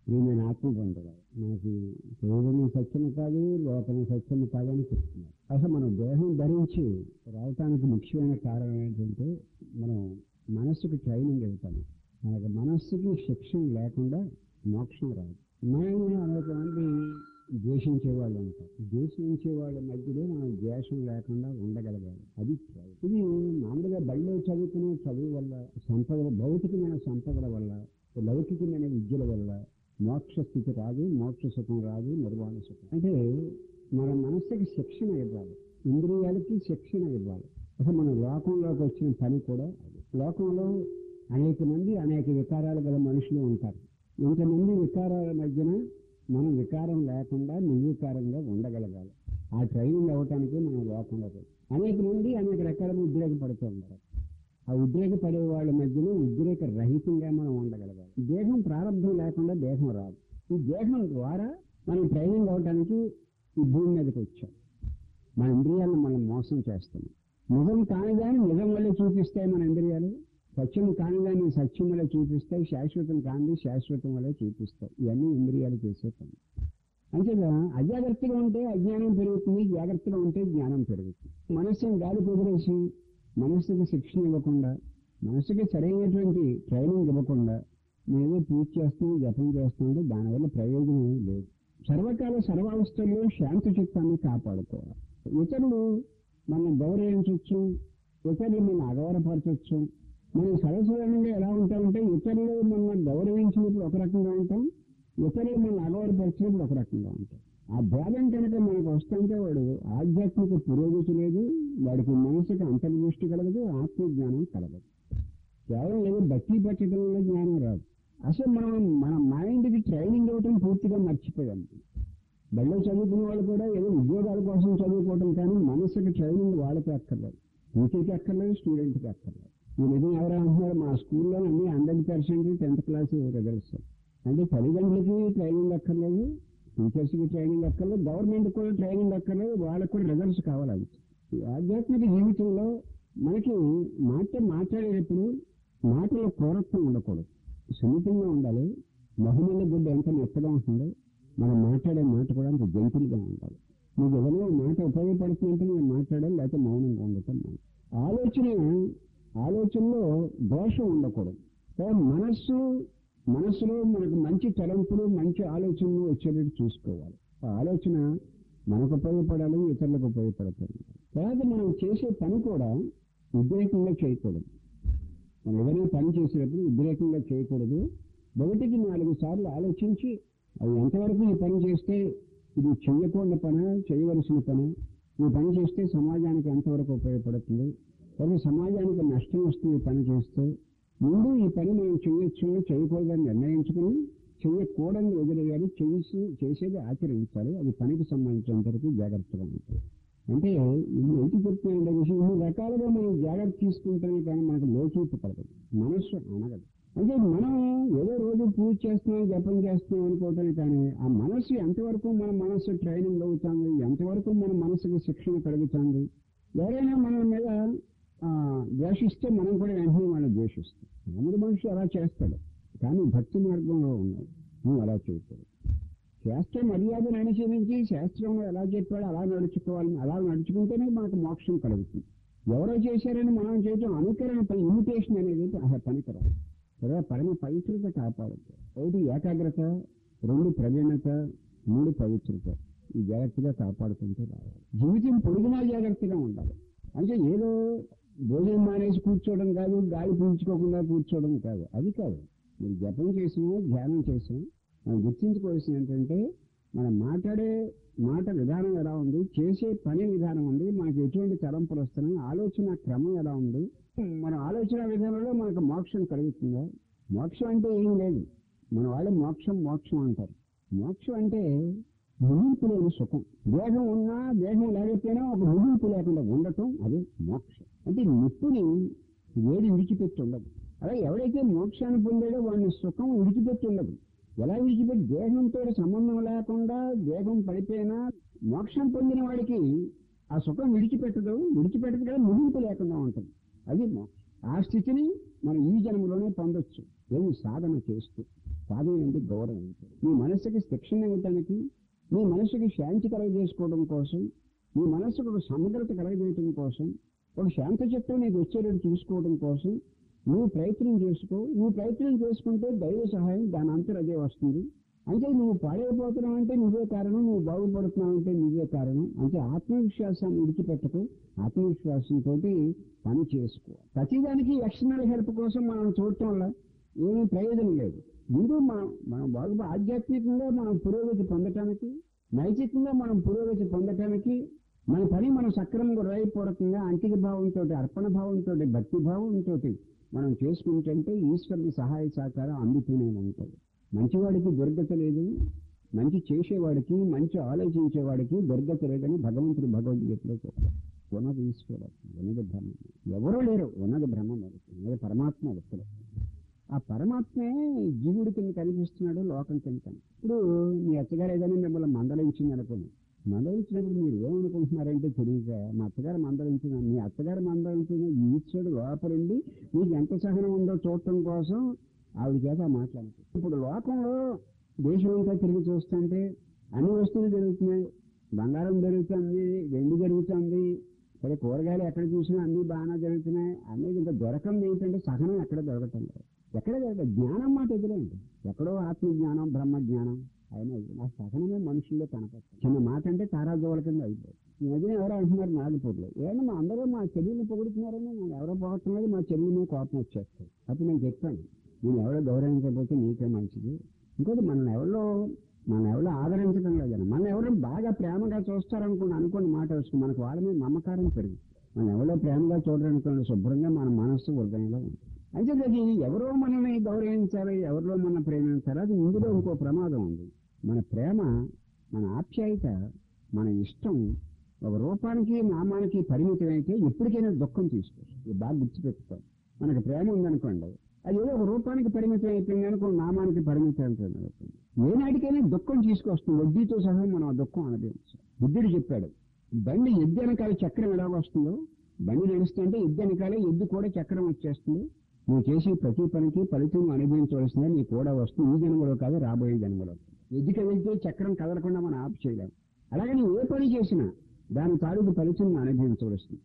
నేను ఆత్మ పొందరాదు నాకు శరీరం సత్యం కాదు లోకం సత్యం కాదు అని చెప్తున్నారు అసలు మనం దేహం ధరించి రావటానికి ముఖ్యమైన కారణం ఏంటంటే మనం మనస్సుకు ట్రైనింగ్ ఇవ్వటాం మనకు మనస్సుకి శిక్షణ లేకుండా మోక్షం రాదు మనల్ని అనేక మంది ద్వేషించే వాళ్ళు ఉంటారు ద్వేషించే వాళ్ళ మధ్యలో మనం ద్వేషం లేకుండా ఉండగలగాలి అది ట్రై. ఇది మామూలుగా బడిలో చదువుకునే చదువు వల్ల సంపదల భౌతికమైన సంపదల వల్ల లౌకికమైన విద్యల వల్ల మోక్ష స్థితి రాదు మోక్ష సుఖం రాదు నిర్వాణ సుఖం అంటే మన మనస్సుకి శిక్షణ ఇవ్వాలి ఇంద్రియాలకి శిక్షణ ఇవ్వాలి అసలు మన లోకంలోకి వచ్చిన పని కూడా అది లోకంలో అనేక మంది అనేక వికారాలు గల మనుషులు ఉంటారు ఇంతమంది వికారాల మధ్యన మనం వికారం లేకుండా నిర్వికారంగా ఉండగలగాలి ఆ ట్రైనింగ్ అవ్వటానికి మనం లోకంలో పోయి. అనేక మంది అనేక రకాల ఉద్రేకపడుతూ ఉంటారు ఆ ఉద్రేకపడే వాళ్ళ మధ్యలో ఉద్రేక రహితంగా మనం ఉండగలగాలి దేహం ప్రారంభం లేకుండా దేహం రాదు ఈ దేహం ద్వారా మనం ట్రైనింగ్ అవడానికి ఈ భూమి మీదకి వచ్చాం మన ఇంద్రియాలను మనం మోసం చేస్తాం నిజం కానిదాన్ని నిజం వల్లే చూపిస్తాయి మన ఇంద్రియాలు సత్యం కానిదాన్ని సత్యం వల్లే చూపిస్తాయి శాశ్వతం కానిది శాశ్వతం వల్లే చూపిస్తాయి ఇవన్నీ ఇంద్రియాలు చేసే పని అంతేగా అజాగ్రత్తగా ఉంటే అజ్ఞానం పెరుగుతుంది జాగ్రత్తగా ఉంటే జ్ఞానం పెరుగుతుంది మనస్సును గాలి కుదిరేసి మనస్సుకి శిక్షణ ఇవ్వకుండా మనస్సుకి సరైనటువంటి ట్రైనింగ్ ఇవ్వకుండా నేనేదో పూజ చేస్తాను జపం చేస్తుంటే దానివల్ల ప్రయోజనం ఏమీ లేదు సర్వకాల సర్వావస్థల్లో శాంతి చిత్తాన్ని కాపాడుకోవాలి ఇతరులు మనం గౌరవించవచ్చు ఇతరులు మనం అగౌరవపరచవచ్చు మనం సర్వసాధారణంగా ఎలా ఉంటామంటే ఇతరులు మనం గౌరవించినప్పుడు ఒక రకంగా ఉంటాం ఇతరులు మనం అగౌరవపరిచినప్పుడు ఒక రకంగా ఉంటాం ఆ భేదం కనుక మనకు వస్తుంటే వాడు ఆధ్యాత్మిక పురోగతి లేదు వాడికి మనసుకి అంతర్దృష్టి కలగదు ఆత్మజ్ఞానం కలగదు కేవలం ఏదో బట్టి పట్టడంలో జ్ఞానం రాదు అసలు మనం మన మైండ్కి ట్రైనింగ్ ఇవ్వటం పూర్తిగా మర్చిపోయాం బడిలో చదువుకునే వాళ్ళు కూడా ఏదో ఉద్యోగాల కోసం చదువుకోవటం కానీ మనసుకి ట్రైనింగ్ వాళ్ళకి అక్కర్లేదు టీచర్కి అక్కర్లేదు స్టూడెంట్కి అక్కర్లేదు ఈ నిజం ఎవరు అంటున్నారు మా స్కూల్లో అన్ని hundred percent tenth class results అంటే తల్లిదండ్రులకి ట్రైనింగ్ అక్కర్లేదు టీచర్స్కి ట్రైనింగ్ అక్కర్లేదు గవర్నమెంట్ కూడా ట్రైనింగ్ అక్కర్లేదు వాళ్ళకి కూడా రిజల్ట్స్ కావాలి ఈ ఆధ్యాత్మిక జీవితంలో మనకి మాట మాట్లాడేటప్పుడు మాటలో క్రూరత్వం ఉండకూడదు సున్నితంగా ఉండాలి మహిళల గుడ్డ ఎంత మెత్తగా ఉంటుంది మనం మాట్లాడే మాట కూడా అంత జంతులుగా ఉండాలి మీకు ఏదైనా మాట ఉపయోగపడుతుందంటే నేను మాట్లాడాలి లేకపోతే మౌనంగా ఉండటం మంచిది. ఆలోచన ఆలోచనలో దోషం ఉండకూడదు కానీ మనస్సు మనస్సులో మనకు మంచి తలంపులు మంచి ఆలోచనలు వచ్చేటట్టు చూసుకోవాలి ఆ ఆలోచన మనకు ఉపయోగపడాలి ఇతరులకు ఉపయోగపడుతుంది తర్వాత మనం చేసే పని కూడా ఉద్రేకంగా చేయకూడదు మనం ఏదైనా పని చేసేటప్పుడు ఉద్రేకంగా చేయకూడదు ఒకటికి నాలుగు సార్లు ఆలోచించి అది ఎంతవరకు ఈ పని చేస్తే ఇది చెయ్యకూడని పని చేయవలసిన పని ఈ పని చేస్తే సమాజానికి ఎంతవరకు ఉపయోగపడుతుంది లేదా సమాజానికి నష్టం వస్తుంది ఈ పని చేస్తే ముందు ఈ పని మనం చేయొచ్చు చేయకూడదని నిర్ణయించుకుని చెయ్యకూడని వదిలేయాలి చేసి చేసేది ఆచరించాలి అది పనికి సంబంధించినంత వరకు జాగ్రత్తగా ఉంటుంది అంటే ఇది ఏంటి చెప్తున్నాయంటే విషయం ఇన్ని రకాలుగా మనం జాగ్రత్త తీసుకుంటేనే కానీ మనకు లోచూపు కలగదు మనస్సు అనగదు అంటే మనం ఏదో రోజు పూజ చేస్తున్నాం జపం చేస్తున్నాం అనుకోవటమే కానీ ఆ మనస్సు ఎంతవరకు మన మనస్సు ట్రైనింగ్ అవుతుంది ఎంతవరకు మన మనసుకి శిక్షణ కలుగుతుంది ఎవరైనా మన మీద ఆ, ద్వేషిస్తే మనం కూడా వెంటనే వాళ్ళని ద్వేషిస్తాం మామూలు మనిషి అలా చేస్తాడు కానీ భక్తి మార్గంలో ఉన్నాడు నువ్వు అలా చేయకూడదు శాస్త్ర మర్యాదను అనుసరించి శాస్త్రంలో ఎలా చెప్పాడో అలా నడుచుకోవాలని అలా నడుచుకుంటేనే మనకు మోక్షం కలుగుతుంది ఎవరో చేశారని మనం చేయటం అనుకరణ పని ఇమిటేషన్ అనేది అసలు పనికిరాదు తర్వాత పరమ పవిత్రత కాపాడదు ఒకటి ఏకాగ్రత రెండు ప్రవీణత మూడు పవిత్రత ఈ జాగ్రత్తగా కాపాడుకుంటూ రావాలి జీవితం పొడిగినా జాగ్రత్తగా ఉండాలి అంటే ఏదో భోజనం మానేసి కూర్చోవడం కాదు గాలి పీల్చుకోకుండా కూర్చోవడం కాదు అది కాదు మీరు జపం చేసినా ధ్యానం చేసినా మనం గుర్తించుకోవాల్సింది ఏంటంటే మనం మాట్లాడే మాట విధానం ఎలా ఉంది చేసే పని విధానం ఉంది మనకి ఎటువంటి తలంపులు వస్తున్నాయి ఆలోచన క్రమం ఎలా ఉంది మన ఆలోచన విధానంలో మనకు మోక్షం కలుగుతుందా మోక్షం అంటే ఏం లేదు మన వాళ్ళు మోక్షం మోక్షం అంటారు మోక్షం అంటే ముగింపు లేని సుఖం దేహం ఉన్నా దేహం లేకపోయినా ఒక ముగింపు లేకుండా ఉండటం అదే మోక్షం అంటే నిప్పుని వేడి విడిచిపెట్టి ఉండదు అలా ఎవరైతే మోక్షాన్ని పొందాడో వాడిని సుఖం విడిచిపెట్టి ఉండదు ఎలా విడిచిపెట్టి దేహంతో సంబంధం లేకుండా దేహం పడిపోయినా మోక్షం పొందిన వాడికి ఆ సుఖం విడిచిపెట్టదు విడిచిపెట్టదు కదా ముగింపు లేకుండా ఉంటుంది అది మోక్షం ఆ స్థితిని మనం ఈ జన్మలోనే పొందొచ్చు ఏమి సాధన చేస్తూ సాధన ఏంటి గౌరవించడం మీ మనసుకి శిక్షణ ఇవ్వటానికి మీ మనసుకి శాంతి కలగజేసుకోవడం కోసం మీ మనసుకు ఒక సమగ్రత కలగజేయటం కోసం ఒక శాంత చిత్తం నీకు వచ్చేటట్టు చూసుకోవడం కోసం నువ్వు ప్రయత్నం చేసుకో నువ్వు ప్రయత్నం చేసుకుంటే దైవ సహాయం దాని అంతరం అదే వస్తుంది అంటే నువ్వు పాడైపోతున్నావు అంటే నువ్వే కారణం నువ్వు బాగుపడుతున్నావు అంటే నువ్వే కారణం అంటే ఆత్మవిశ్వాసాన్ని విడిచిపెట్టకు ఆత్మవిశ్వాసంతో పని చేసుకో ప్రతిదానికి ఎక్స్టర్నల్ హెల్ప్ కోసం మనం చూడటం వల్ల ఏమీ ప్రయోజనం లేదు ముందు మనం మనం బాగు ఆధ్యాత్మికంగా మనం పురోగతి పొందటానికి నైతికంగా మనం పురోగతి పొందటానికి మన పని మనం సక్రమంగా హృదయపూర్వకంగా అంకిత భావంతో అర్పణ భావంతో భక్తి భావంతో మనం చేసుకుంటుంటే ఈశ్వరుని సహాయ సహకారం అందుతూనే ఉంటుంది మంచివాడికి దుర్గత లేదు మంచి చేసేవాడికి మంచి ఆలోచించేవాడికి దుర్గత లేదని భగవంతుడు భగవద్గీతలో చెప్పారు ఉన్నది ఈశ్వర ఉన్నది బ్రహ్మ ఎవరూ లేరు ఉన్నది బ్రహ్మ మనకి ఉన్నది పరమాత్మ వ్యక్తులు ఆ పరమాత్మే జీవుడి కింద కనిపిస్తున్నాడు లోకం కింద కని ఇప్పుడు మీ అత్తగారు ఏదైనా మిమ్మల్ని మందలించింది అనుకోండి మందలించినప్పుడు మీరు ఏమనుకుంటున్నారంటే తెలియక మా అత్తగారు మందలించిన మీ అత్తగారు మందలించిన ఈశ్వరుడు లోపలుండి మీకు ఎంత సహనం ఉందో చూడటం కోసం ఆవిడ చేత మాట్లాడుతుంది ఇప్పుడు లోకంలో దేశం అంతా తిరిగి చూస్తుంటే అన్ని వస్తువులు జరుగుతున్నాయి బంగారం జరుగుతుంది వెండి జరుగుతుంది సరే కూరగాయలు ఎక్కడ చూసినా అన్ని బాగానే జరుగుతున్నాయి అన్నీ ఇంకా దొరకంది ఏంటంటే సహనం ఎక్కడ దొరకటం లేదు ఎక్కడ దొరకదు జ్ఞానం మాట ఎదురైంది ఎక్కడో ఆత్మ జ్ఞానం బ్రహ్మ జ్ఞానం అయినా ఆ సహనమే మనుషుల్లో కనపడుతుంది చిన్న మాట అంటే తారాజోల కింద అయిపోయింది ఈ మధ్యన ఎవరో అంటున్నారు నాగపూర్లో ఏమన్నా మా అందరూ మా చెల్లిని పొగుడుతున్నారని నేను ఎవరో పోగొట్టున్నది మా చెల్లి మీద కోపం వచ్చేస్తాయి అప్పుడు నేను చెప్పాను నేను ఎవరో గౌరవించకపోతే నీకే మంచిది ఇంకోటి మనల్ని ఎవరో మన ఎవరో ఆదరించడం లేదని మన ఎవరో బాగా ప్రేమగా చూస్తారనుకోండి అనుకోండి మాట వచ్చి మనకు వాళ్ళ మీద నమ్మకారం పెరిగి మనం ఎవరో ప్రేమగా చూడరనుకోండి శుభ్రంగా మన మనస్సు హృదయంలో ఉంది అయితే అది ఎవరో మనల్ని గౌరవించాలి ఎవరిలో మన ప్రేమించాలి అది ఇందులో ఇంకో ప్రమాదం ఉంది మన ప్రేమ మన ఆప్యాయత మన ఇష్టం ఒక రూపానికి నామానికి పరిమితం అయితే ఎప్పటికైనా దుఃఖం తీసుకోవచ్చు ఇది బాగా గుర్తుపెట్టుకోవాలి మనకు ప్రేమ ఉందనుకోండి అది ఏదో ఒక రూపానికి పరిమితం అయిపోయింది అనుకో నామానికి పరిమితం అయిపోయింది అనుకోండి ఏనాటికైనా దుఃఖం తీసుకొస్తుంది వడ్డీతో సహా మనం ఆ దుఃఖం అనుభవించాం బుద్ధుడు చెప్పాడు బండి ఎద్దు వెనకాల చక్రం ఎలా వస్తుందో బండి నడుస్తుంటే ఎద్దు వెనకాలే ఎద్దు కూడా చక్రం వచ్చేస్తుంది నువ్వు చేసే ప్రతి పనికి ఫలితం అనుభవించవలసిందే నీ కూడా వస్తుంది ఈ జన్మలో కాదు రాబోయే జన్మలో ఎద్దుకి వెళ్తే చక్రం కదలకుండా మనం ఆపు చేయలేం అలాగే నువ్వు ఏ పని చేసినా దాని తాలూకు ఫలితం అనుభవించవలసింది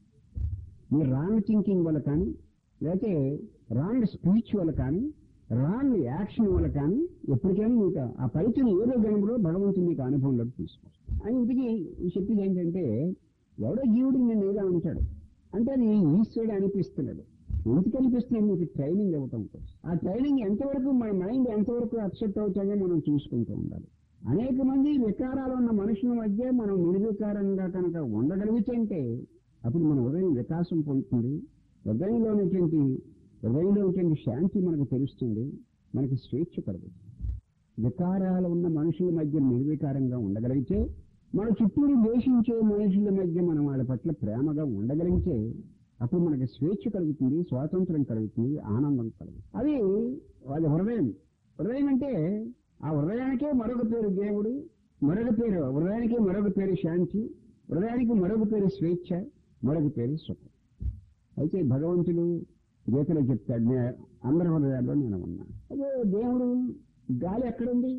నీ రాంగ్ థింకింగ్ వల్ల కానీ లేకపోతే రాంగ్ స్పీచ్ వల్ల కానీ రాంగ్ యాక్షన్ వల్ల కానీ ఎప్పటికైనా నీకు ఆ ఫలితం ఏదో జన్మలో భగవంతుడు నీకు అనుభవంలోకి తీసుకొస్తాడు అని ఇంటికి చెప్పేది ఏంటంటే ఎవడో జీవుడు నేను ఏదో ఉంటాడు అంటే అది ఈశ్వరుడు అనిపిస్తున్నాడు ఎందుకు అనిపిస్తున్నాడు నీకు ట్రైనింగ్ ఇవ్వటం కోసం ఆ ట్రైనింగ్ ఎంతవరకు మన మైండ్ ఎంతవరకు అప్సెట్ అవుతుందో మనం చూసుకుంటూ ఉండాలి అనేక మంది వికారాలు ఉన్న మనుషుల మధ్య మనం నిర్వికారంగా కనుక ఉండగలిగితే అప్పుడు మన హృదయం వికాసం పొందుతుంది హృదయంలో ఉన్నటువంటి హృదయంలో ఉన్నటువంటి శాంతి మనకు తెలుస్తుంది మనకి స్వేచ్ఛ కలుగుతుంది వికారాలు ఉన్న మనుషుల మధ్య నిర్వికారంగా ఉండగలిగితే మన చుట్టూరు ద్వేషించే మనుషుల మధ్య మనం వాళ్ళ పట్ల ప్రేమగా ఉండగలిగితే అప్పుడు మనకి స్వేచ్ఛ కలుగుతుంది స్వాతంత్రం కలుగుతుంది ఆనందం కలుగుతుంది అది అది హృదయం హృదయం అంటే ఆ హృదయానికే మరొక పేరు దేవుడు మరొక పేరు హృదయానికి మరొక పేరు శాంతి హృదయానికి మరొక పేరు స్వేచ్ఛ మరొక పేరు సుఖం అయితే భగవంతుడు గీతలో చెప్తాడు నే అందరి హృదయాల్లో నేను ఉన్నా అదే దేవుడు గాలి ఎక్కడుంది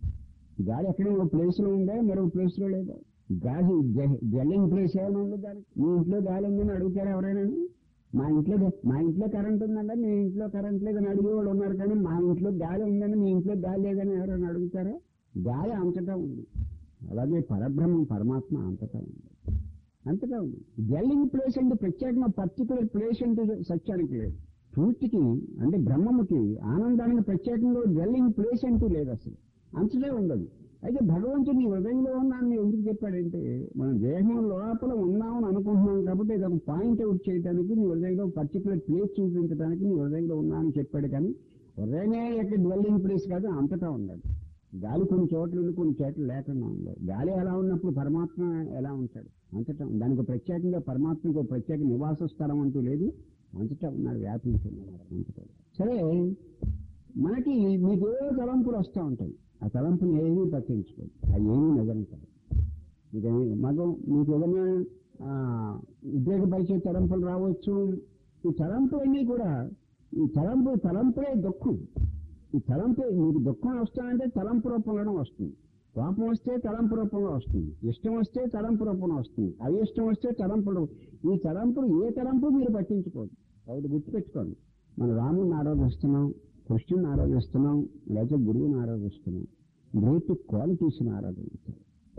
గాలి ఎక్కడ ఒక ప్లేస్ లో ఉందా మరొక ప్లేస్ లో లేదా గాలి జల్లింగ్ ప్లేస్ ఏమైనా ఉంది దానికి మీ ఇంట్లో గాలి ఉందని అడుగుతారా ఎవరైనా మా ఇంట్లో గా- మా ఇంట్లో కరెంట్ ఉందంటే మీ ఇంట్లో కరెంట్ లేదని అడిగేవాళ్ళు ఉన్నారు కానీ మా ఇంట్లో గాలి ఉందని మీ ఇంట్లో గాలి లేదని ఎవరైనా అడుగుతారా గాలి అంతటా ఉంది అలాగే పరబ్రహ్మం పరమాత్మ అంతటా ఉంది అంతటా ఉంది డ్వెల్లింగ్ ప్లేస్ అంటే ప్రత్యేకంగా పర్టికులర్ ప్లేస్ అంటే సత్యానికి లేదు పూర్తికి అంటే బ్రహ్మముకి ఆనందానికి ప్రత్యేకంగా డ్వెల్లింగ్ ప్లేస్ అంటూ లేదు అసలు అంతటే ఉండదు అయితే భగవంతుడు నీ హృదయంలో ఉన్నాను ఎందుకు చెప్పాడంటే మనం దేహం లోపల ఉన్నామని అనుకుంటున్నాం కాబట్టి ఇది ఒక పాయింట్ అవుట్ చేయడానికి నీ హృదయంలో పర్టికులర్ ప్లేస్ చూపించడానికి నీ హృదయంలో ఉన్నా అని చెప్పాడు కానీ హృదయమే యొక్క డ్వెల్లింగ్ ప్లేస్ కాదు అంతటా ఉండదు గాలి కొన్ని చోట్ల ఉంది కొన్ని చోట్ల లేకుండా ఉండదు గాలి ఎలా ఉన్నప్పుడు పరమాత్మ ఎలా ఉంటాడు అంతటా దానికి ప్రత్యేకంగా పరమాత్మకు ఒక ప్రత్యేక నివాస స్థలం అంటూ లేదు అంతటా ఉన్నాడు వ్యాపించి ఉన్నాడు అంతటా సరే మనకి మీకు ఏవో తలంపులు వస్తూ ఉంటాయి ఆ తలంపుని ఏమీ పట్టించుకోదు అవి ఏమీ నిజం కాదు ఇక మగం మీకు ఏదైనా ఆ, ఉద్రేకపరిచే తలంపులు రావచ్చు ఈ తలంపులన్నీ కూడా ఈ తలంపు తలంపులే దుఃఖం ఈ తలంపు మీకు దుఃఖం వస్తుందంటే తలంపు రూపంలోనే వస్తుంది కోపం వస్తే తలంపు రూపంలో వస్తుంది ఇష్టం వస్తే తలంపు రూపంలో వస్తుంది అయిష్టం వస్తే తలంపులు ఈ తలంపులు ఏ తలంపు మీరు పట్టించుకోదు ఒకటి గుర్తుపెట్టుకోండి మన రాముని ఆరాధిస్తున్నాం కృష్ణుని ఆరాధిస్తున్నాం లేకపోతే గురువుని ఆరాధిస్తున్నాం గ్రేట్ క్వాలిటీస్ని ఆరాధించాలి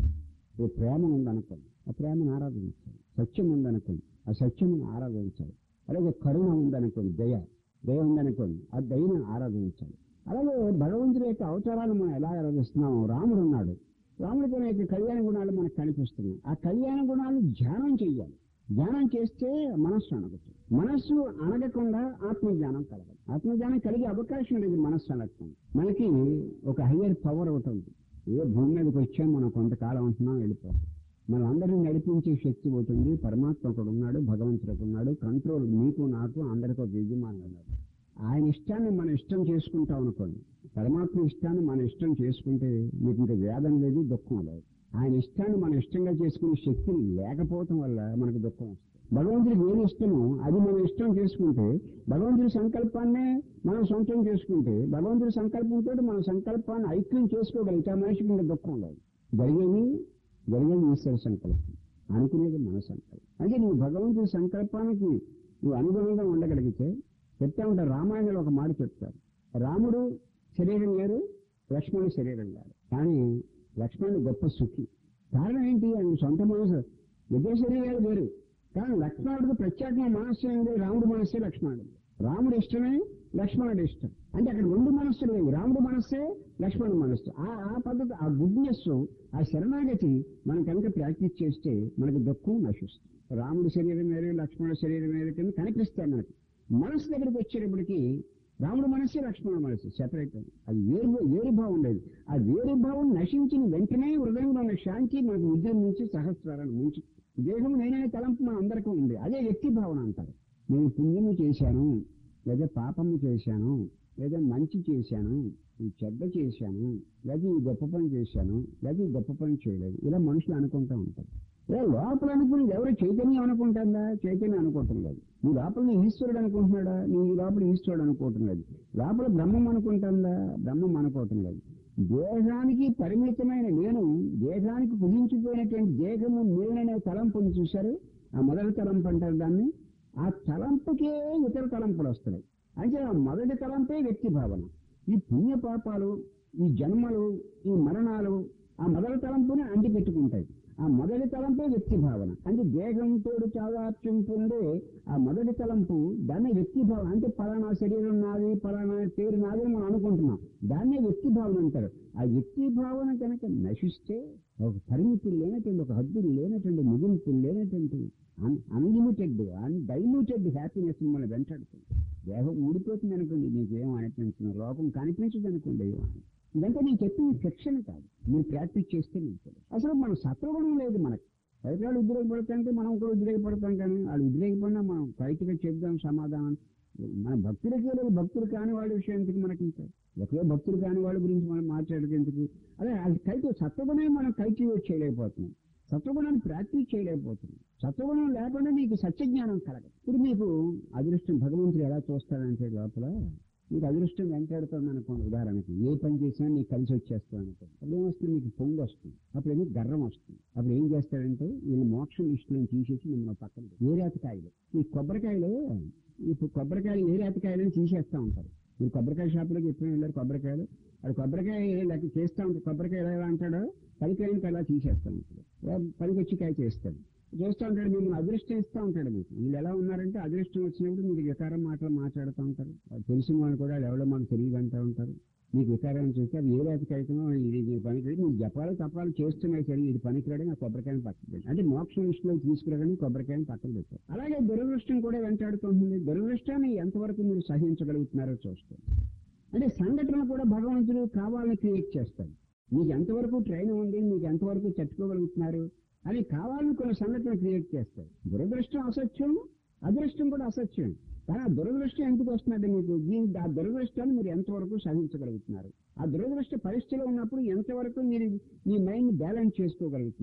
ఈ ప్రేమ ఉందనుకోండి ఆ ప్రేమను ఆరాధించాలి సత్యం ఉందనుకోండి ఆ సత్యమును ఆరాధించాలి అలాగే కరుణ ఉందనుకోండి దయ దయ ఉందనుకోండి ఆ దయను ఆరాధించాలి అలాగే భగవంతుడి యొక్క అవతారాలు మనం ఎలా ఆరాధిస్తున్నాం రాముడు ఉన్నాడు రాముడికి అనేక కళ్యాణ గుణాలు మనకు కనిపిస్తున్నాయి ఆ కళ్యాణ గుణాలు ధ్యానం చెయ్యాలి ధ్యానం చేస్తే మనస్సు అనగదు మనస్సు అనగకుండా ఆత్మజ్ఞానం కలగదు ఆత్మజ్ఞానం కలిగే అవకాశం లేదు మనస్సు అనగకుండా మనకి ఒక హయ్యర్ పవర్ ఒకటి ఉంది ఏ భూమి మీదకి వచ్చాం మనం కొంతకాలం ఉంటున్నాం వెళ్ళిపోతాం మనందరినీ నడిపించే శక్తి ఉంటుంది పరమాత్మ ఒకడు ఉన్నాడు భగవంతుడు ఒకడు ఉన్నాడు కంట్రోల్ మీకు నాకు అందరికీ ఒక యజమాని ఉన్నాడు ఆయన ఇష్టాన్ని మనం ఇష్టం చేసుకుంటాం అనుకోండి పరమాత్మ ఇష్టాన్ని మన ఇష్టం చేసుకుంటే మీకు ఇంకా వేదన లేదు దుఃఖం లేదు ఆయన ఇష్టాన్ని మనం ఇష్టంగా చేసుకునే శక్తి లేకపోవటం వల్ల మనకు దుఃఖం వస్తుంది భగవంతుడికి ఏమి ఇష్టమో అది మనం ఇష్టం చేసుకుంటే భగవంతుడి సంకల్పాన్నే మనం సొంతం చేసుకుంటే భగవంతుడి సంకల్పంతో మన సంకల్పాన్ని ఐక్యం చేసుకోగలిగితే ఆ మనిషికి ఇంకా దుఃఖం లేదు జరిగేది జరిగేది ఈశ్వర సంకల్పం అనుకునేది మన సంకల్పం అంటే నువ్వు భగవంతుడి సంకల్పానికి నువ్వు అనుగుణంగా ఉండగలిగితే చెప్తా ఉంటారు రామాయణంలో ఒక మాట చెప్తారు రాముడు శరీరం వేరు లక్ష్మణుడు శరీరం వేరు కానీ లక్ష్మణుడు గొప్ప సుఖి కారణం ఏంటి ఆయన సొంత మనసు ఇద్దరు శరీరాలు వేరు కానీ లక్ష్మణుడికి ప్రత్యేకంగా మనస్సు ఏంటి రాముడు మనస్సే లక్ష్మణుడు రాముడు ఇష్టమే లక్ష్మణుడు ఇష్టం అంటే అక్కడ రెండు మనస్సులు లేవు రాముడు మనస్సే లక్ష్మణుడు మనస్సు ఆ ఆ పద్ధతి ఆ గుడ్నెస్ ఆ శరణాగతి మనం కనుక ప్రాక్టీస్ చేస్తే మనకు దుఃఖం నశిస్తుంది రాముడి శరీరం వేరే లక్ష్మణుడి శరీరం వేరే కింద కనిపిస్తాయి మనకి మనసు దగ్గరికి వచ్చేటప్పటికి రాముడు మనస్సే లక్ష్మణుడు మనస్సు సెపరేట్ అది వేరు వేరు భావం లేదు ఆ వేరు భావం నశించిన వెంటనే హృదయంలో ఉన్న శాంతి మనకు ఉద్యమించి సహస్రాలను మించి దేహం నేనే తలంపు మన అందరికీ ఉంది అదే వ్యక్తి భావన అంటారు నేను పుణ్యము చేశాను లేదా పాపము చేశాను లేదా మంచి చేశాను ఈ చెడ్డ చేశాను లేదా ఈ గొప్ప పని చేశాను లేదా ఈ గొప్ప పని చేయలేదు ఇలా మనుషులు అనుకుంటూ ఉంటారు ఏ లోపల అనుకుని ఎవరు చైతన్యం అనుకుంటుందా చైతన్యం అనుకోవటం లేదు నీ లోపల నీ ఈశ్వరుడు అనుకుంటున్నాడా నీ లోపల ఈశ్వరుడు అనుకోవటం లేదు లోపల బ్రహ్మం అనుకుంటుందా బ్రహ్మం అనుకోవటం లేదు దేహానికి పరిమితమైన నేను దేహానికి కుదించిపోయినటువంటి దేహము నేననే తలంపుని చూశారు ఆ మొదటి తలంపు అంటారు దాన్ని ఆ తలంపుకే ఇతర తలంపులు వస్తున్నాయి అంటే ఆ మొదటి తలంపే వ్యక్తి భావన ఈ పుణ్య పాపాలు ఈ జన్మలు ఈ మరణాలు ఆ మొదటి తలంపుని అంటి పెట్టుకుంటాయి ఆ మొదటి తలంపే వ్యక్తి భావన అంటే దేహంతో చాదార్చ్యం పొందే ఆ మొదటి తలంపు దాన్ని వ్యక్తి భావన అంటే పలానా శరీరం నాది పలానా పేరు నాది అని మనం అనుకుంటున్నాం దాన్నే వ్యక్తి భావన అంటారు ఆ వ్యక్తి భావన కనుక నశిస్తే ఒక పరిమితులు లేనటువంటి ఒక హద్దులు లేనటువంటి ముగింపులు లేనటువంటి అన్లిమిటెడ్ అన్డైల్యూటెడ్ హ్యాపీనెస్ మిమ్మల్ని వెంటాడుతుంది దేహం ఊడిపోతుంది అనుకోండి మీకు ఏం అనిపించిన లోపం కనిపించదు అనుకోండి ఏమో ఇదంతా నేను చెప్పిన శిక్షణ కాదు మీరు ప్రాక్టీస్ చేస్తే మీకు తెలుసు. అసలు మన సత్వగుణం లేదు మనకి బయట వాళ్ళు ఉద్రేకపడతాంటే మనం కూడా ఉద్రేకపడతాం కానీ వాళ్ళు ఉద్రేకపడినా మనం బయటగా చెప్దాం సమాధానం మన భక్తులకి లేదు భక్తులు కాని వాళ్ళ విషయానికి మనకి ఇంకా ఒకే భక్తులు కాని వాళ్ళ గురించి మనం మాట్లాడేందుకు అదే అది కైకి సత్వగుణమే మనం కల్టివేట్ చేయలేకపోతున్నాం సత్వగుణాన్ని ప్రాక్టీస్ చేయలేకపోతున్నాం సత్వగుణం లేకుండా నీకు సత్యజ్ఞానం కలగదు ఇప్పుడు మీకు అదృష్టం భగవంతుడు ఎలా చూస్తాడంటే లోపల మీకు అదృష్టం వెంటాడుతుంది అనుకోండి ఉదాహరణకి ఏ పని చేసినా నీకు కలిసి వచ్చేస్తుంది అనుకోండి అప్పుడు ఏమొస్తుంది మీకు పొంగు వస్తుంది అప్పుడు ఏమో గర్వం వస్తుంది అప్పుడు ఏం చేస్తాడంటే వీళ్ళు మోక్షం లిస్టులను తీసేసి మిమ్మల్ని పక్కన పెడతారు. ఏ రేతకాయలు ఈ కొబ్బరికాయలు ఇప్పుడు కొబ్బరికాయలు ఏ రేతకాయలని తీసేస్తా ఉంటారు మీరు కొబ్బరికాయ షాపులోకి ఎప్పుడైనా వెళ్ళారు కొబ్బరికాయలు అది కొబ్బరికాయ లెక్క చేస్తా ఉంటారు కొబ్బరికాయ ఎలా అంటాడో పలికాయలకి అలా తీసేస్తా ఉంటాడు ఇలా పనికి వచ్చి కాయ చేస్తాడు చేస్తూ ఉంటాడు మిమ్మల్ని అదృష్టం ఇస్తూ ఉంటాడు మీకు వీళ్ళు ఎలా ఉన్నారంటే అదృష్టం వచ్చినప్పుడు మీకు వికారం మాటలు మాట్లాడుతూ ఉంటారు అది తెలిసిన వాళ్ళు కూడా వాళ్ళు ఎవరో మాకు తెలియదు అంటూ ఉంటారు మీకు వికారాన్ని చూస్తే అది ఏ రాజకీయమో ఇది మీ పనికిరాడు మీరు జపాలు తపాలు చేస్తున్నాయి సరే ఇది పనికిరాడు నా కొబ్బరికాయని పక్కన పెట్టారు అంటే మోక్షం విషయంలో తీసుకురాగానే కొబ్బరికాయని పక్కన పెట్టారు అలాగే దురదృష్టం కూడా వెంటాడుతుంది దురదృష్టాన్ని ఎంతవరకు మీరు సహించగలుగుతున్నారో చూస్తారు అంటే సంఘటనలు కూడా భగవంతుడు కావాలని క్రియేట్ చేస్తాడు మీకు ఎంతవరకు ట్రైన్ ఉంది మీకు ఎంతవరకు తట్టుకోగలుగుతున్నారు అని కావాలని కొన్ని సంఘటనలు క్రియేట్ చేస్తాడు దురదృష్టం అసత్యం అదృష్టం కూడా అసత్యం కానీ ఆ దురదృష్టం ఎందుకు వస్తుందంటే మీకు దీని ఆ దురదృష్టాన్ని మీరు ఎంతవరకు సాధించగలుగుతున్నారు ఆ దురదృష్ట పరిస్థితిలో ఉన్నప్పుడు ఎంతవరకు మీరు మీ మైండ్ బ్యాలెన్స్ చేసుకోగలుగుతున్నారు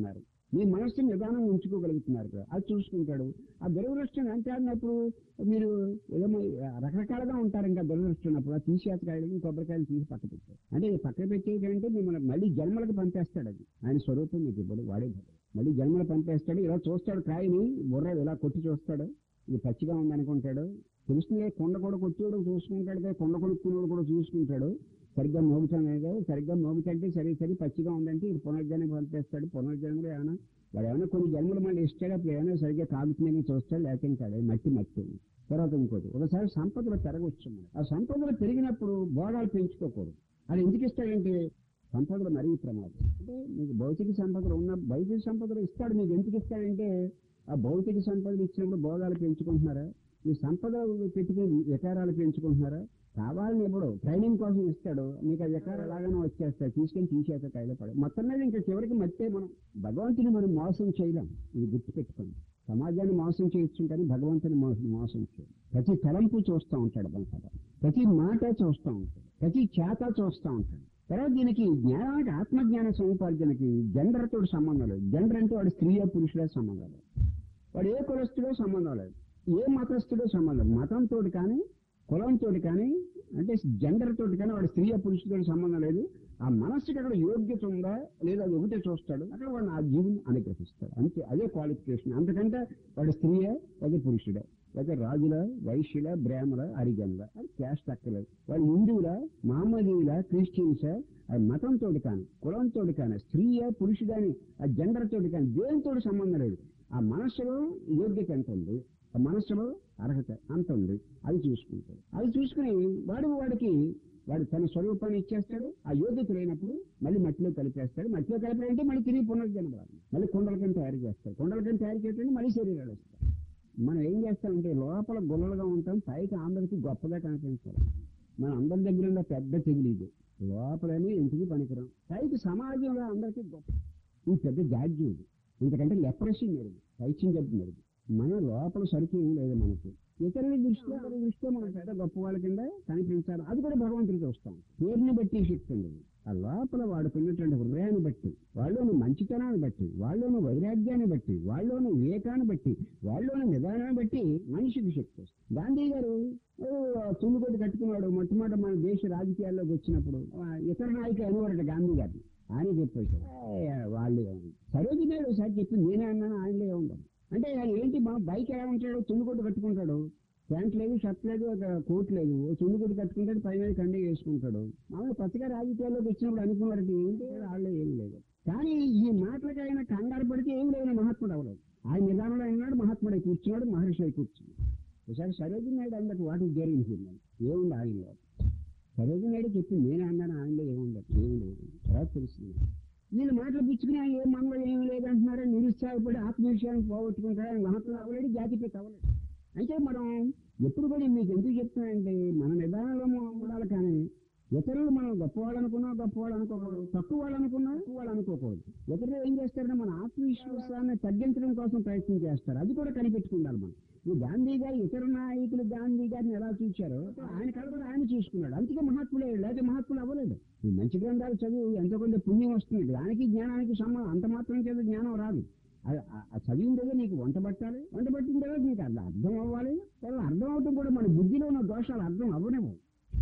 మీ మనస్సుని నిదానం ఉంచుకోగలుగుతున్నారు కదా అది చూసుకుంటాడు ఆ దురదృష్టం అంటే అన్నప్పుడు మీరు ఏదో రకరకాలుగా ఉంటారు ఇంకా దురదృష్టం ఉన్నప్పుడు ఆ తీసేతకాయలు కొబ్బరికాయలు తీసి పక్క పెట్టారు అంటే ఈ పక్క పెట్టేదంటే మిమ్మల్ని మళ్ళీ జన్మలకు పంపేస్తాడు అది ఆయన స్వరూపం మీకు ఇప్పుడు వాడే భగవంతుడు. మళ్ళీ జన్మలు పంపేస్తాడు ఇలా చూస్తాడు కాయని బుర్ర ఇలా కొట్టి చూస్తాడు ఇది పచ్చిగా ఉందనుకుంటాడు తెలుస్తుంది కొండ కూడా కొట్టేవాడు చూసుకుంటాడు కదా కొండ కొనుక్కునేవాడు కూడా చూసుకుంటాడు సరిగ్గా మోగుతానే కదా సరిగ్గా మోగుతంటే సరే సరే పచ్చిగా ఉందంటే ఇది పునర్జన్మ పంపేస్తాడు పునర్జన్మలో ఏమైనా వాడు ఏమైనా కొన్ని జన్మలు మళ్ళీ ఇస్తాడు అప్పుడు ఏమైనా సరిగ్గా కాగుతుందని చూస్తాడు లేకపోతే కాదు అది మట్టి మట్టి తర్వాత ఇంకోటి ఒకసారి సంపదలు పెరగవచ్చు మనకి. ఆ సంపదలు పెరిగినప్పుడు భోగాలు పెంచుకోకూడదు అది ఎందుకు ఇస్తాడంటే సంపదలు మరీ ప్రమాదం అంటే మీకు భౌతిక సంపదలు ఉన్న భౌతిక సంపదలు ఇస్తాడు మీకు ఎందుకు ఇస్తాడంటే ఆ భౌతిక సంపదలు ఇచ్చినప్పుడు భోగాలు పెంచుకుంటున్నారా ఈ సంపద పెట్టుకుని వికారాలు పెంచుకుంటున్నారా కావాలని ఎప్పుడు ట్రైనింగ్ కోసం ఇస్తాడు మీకు ఆ వికారం లాగానే వచ్చేస్తాయి తీసుకొని తీసేత కాయలు పడ మొత్తం మీద ఇంకా చివరికి మట్టే మనం భగవంతుని మనం మోసం చేయలేం ఇది గుర్తుపెట్టుకోండి సమాజాన్ని మోసం చేయొచ్చు కానీ భగవంతుని మోసం మోసం చేయాలి ప్రతి తలంపు చూస్తూ ఉంటాడు మనసట ప్రతి మాట చూస్తూ ఉంటాడు ప్రతి చేత చూస్తూ ఉంటాడు తర్వాత దీనికి జ్ఞానానికి ఆత్మజ్ఞాన సముపార్జనకి జెండర్ తోటి సంబంధం లేదు జెండర్ అంటే వాడు స్త్రీయో పురుషుడే సంబంధం లేదు వాడు ఏ కులస్తుడో సంబంధం లేదు ఏ మతస్థుడో సంబంధం లేదు మతంతో కానీ కులంతో కానీ అంటే జెండర్ తోటి కానీ వాడు స్త్రీయ పురుషుడితో సంబంధం లేదు ఆ మనస్సుకి అక్కడ యోగ్యత ఉందా లేదా అది ఒకటే చూస్తాడు అక్కడ వాడిని ఆ జీవుని అనుగ్రహిస్తాడు అంతే అదే క్వాలిఫికేషన్ అంతకంటే వాడు స్త్రీయే లేదా పురుషుడే లేదా రాజుల వైశ్యుల బ్రాహ్మణ అరిజనుల అది క్యాస్ట్ అక్కలేదు వాళ్ళు హిందువుల మహమ్మదీయుల క్రిస్టియన్స్ అది మతంతో కానీ కులంతో కానీ స్త్రీయ పురుషుడని ఆ జెండర్ తోటి కానీ దేనితో సంబంధం లేదు ఆ మనస్సులో యోగ్యత ఎంత ఉంది ఆ మనస్సులో అర్హత అంత ఉంది అది చూసుకుంటాడు అది చూసుకుని వాడు వాడికి వాడు తన స్వరూపాన్ని ఇచ్చేస్తాడు ఆ యోగ్యత లేనప్పుడు మళ్ళీ మట్టిలో కలిపేస్తాడు మట్టిలో కలిపాడంటే మళ్ళీ తిరిగి పునర్జన్మ రాదు. మళ్ళీ కుండలకని తయారు చేస్తాడు కుండలకని తయారు చేయడానికి మళ్ళీ శరీరాలు వస్తాయి మనం ఏం చేస్తామంటే లోపల గుల్లలుగా ఉంటాం పైకి అందరికి గొప్పగా కనిపించాలి మన అందరి దగ్గర ఉన్న పెద్ద తెగులు ఇది లోపలని ఇంటికి పనికిరాం పైకి సమాజంలో అందరికీ గొప్ప ఈ పెద్ద జాడ్యం ఇది ఇంతకంటే లెప్రసీ మెరుగు పైచ్యం జబ్బు మెరుగు మన లోపల సరికి ఏం లేదు మనకి ఇతరుల దృష్టిలో ఇతరుల దృష్టిలో మనం పెద్ద గొప్ప వాళ్ళ కింద కనిపించాలి అది కూడా భగవంతుడు చూస్తాం పేరుని బట్టి శక్తి ఉంది ఆ లోపల వాడుకున్నటువంటి హృదయాన్ని బట్టి వాళ్ళలోని మంచితనాన్ని బట్టి వాళ్ళలోని వైరాగ్యాన్ని బట్టి వాళ్ళలోని వివేకాన్ని బట్టి వాళ్ళలోని నిదానాన్ని బట్టి మనిషికి శక్తి వస్తుంది గాంధీ గారు తుమ్మికొట్టి కట్టుకున్నాడు మొట్టమొదటి మన దేశ రాజకీయాల్లోకి వచ్చినప్పుడు ఆ, ఇతర నాయకులు అనేవారట గాంధీ గారిని ఆయన చెప్పేశారు వాళ్ళు సరోజిని గారు ఒకసారి చెప్పి నేనే అన్నాను ఆయనలే ఉండాలి అంటే ఆయన ఏంటి మా బైక్ ఎలా ఉంటాడు తుమ్మికొట్టు కట్టుకుంటాడు ప్యాంట్ లేదు షర్ట్ లేదు ఒక కోట్ లేదు ఓ తుమ్మికొట్టు కట్టుకుంటాడు పైన కండి వేసుకుంటాడు మామూలు కొత్తగా రాజకీయాల్లోకి వచ్చినప్పుడు అనుకున్నాడు ఏంటి వాళ్ళే ఏం లేదు కానీ ఈ మాటలకి ఆయన కంగారు పడితే ఏం లేదు మహాత్ముడు అవ్వలేదు ఆయన నిదానంలో అయినాడు మహాత్ముడై కూర్చున్నాడు మహర్షి అయి కూర్చున్నాడు ఒకసారి సరోజిని నాయుడు అందరికి వాటికి జరిగించింది ఏముంది ఆయనలో సరోజిని నాయుడు చెప్పి నేనే అన్నాను ఆయనలో ఏముండదు ఏం లేదు తర్వాత తెలిసింది వీళ్ళు మాటలు పుచ్చుకుని ఆయన ఏం మనలో ఏం లేదంటున్నారని నిరుత్సాహపడి ఆత్మవిషయాన్ని పోగొట్టుకుంటారు ఆయన మహాత్ముడు అవ్వలేడు జాతిపేత అవ్వలేడు అంటే మనం ఎప్పుడు కూడా మీకు ఎందుకు చెప్తున్నానంటే మన నిదానంలో ఉండాలి కానీ ఇతరులు మనం గొప్పవాళ్ళు అనుకున్నా గొప్పవాళ్ళు అనుకోకూడదు తక్కువ వాళ్ళు అనుకున్నా తక్కువ వాళ్ళు అనుకోకూడదు ఇతరులు ఏం చేస్తారంటే మన ఆత్మవిశ్వాసాన్ని తగ్గించడం కోసం ప్రయత్నం చేస్తారు అది కూడా కనిపెట్టుకుండాలి మనం ఈ గాంధీ గారు ఇతర నాయకులు గాంధీ గారిని ఎలా చూశారో ఆయన కళ కూడా ఆయన చూసుకున్నాడు అందుకే మహాత్ముడే లేకపోతే మహాత్ములు అవ్వలేదు ఈ మంచి గ్రంథాలు చదివి ఎంతో కొంత పుణ్యం వస్తుంది దానికి జ్ఞానానికి సంబంధం అంత మాత్రం చేత జ్ఞానం రాదు ఆ- ఆ- ఆ చదివిన దగ్గర నీకు వంట పట్టాలి వంట పట్టిన తర్వాత నీకు అది అర్థం అవ్వాలి తర్వాత అర్థం అవటం కూడా మన బుద్ధిలో ఉన్న దోషాలు అర్థం అవ్వనేమో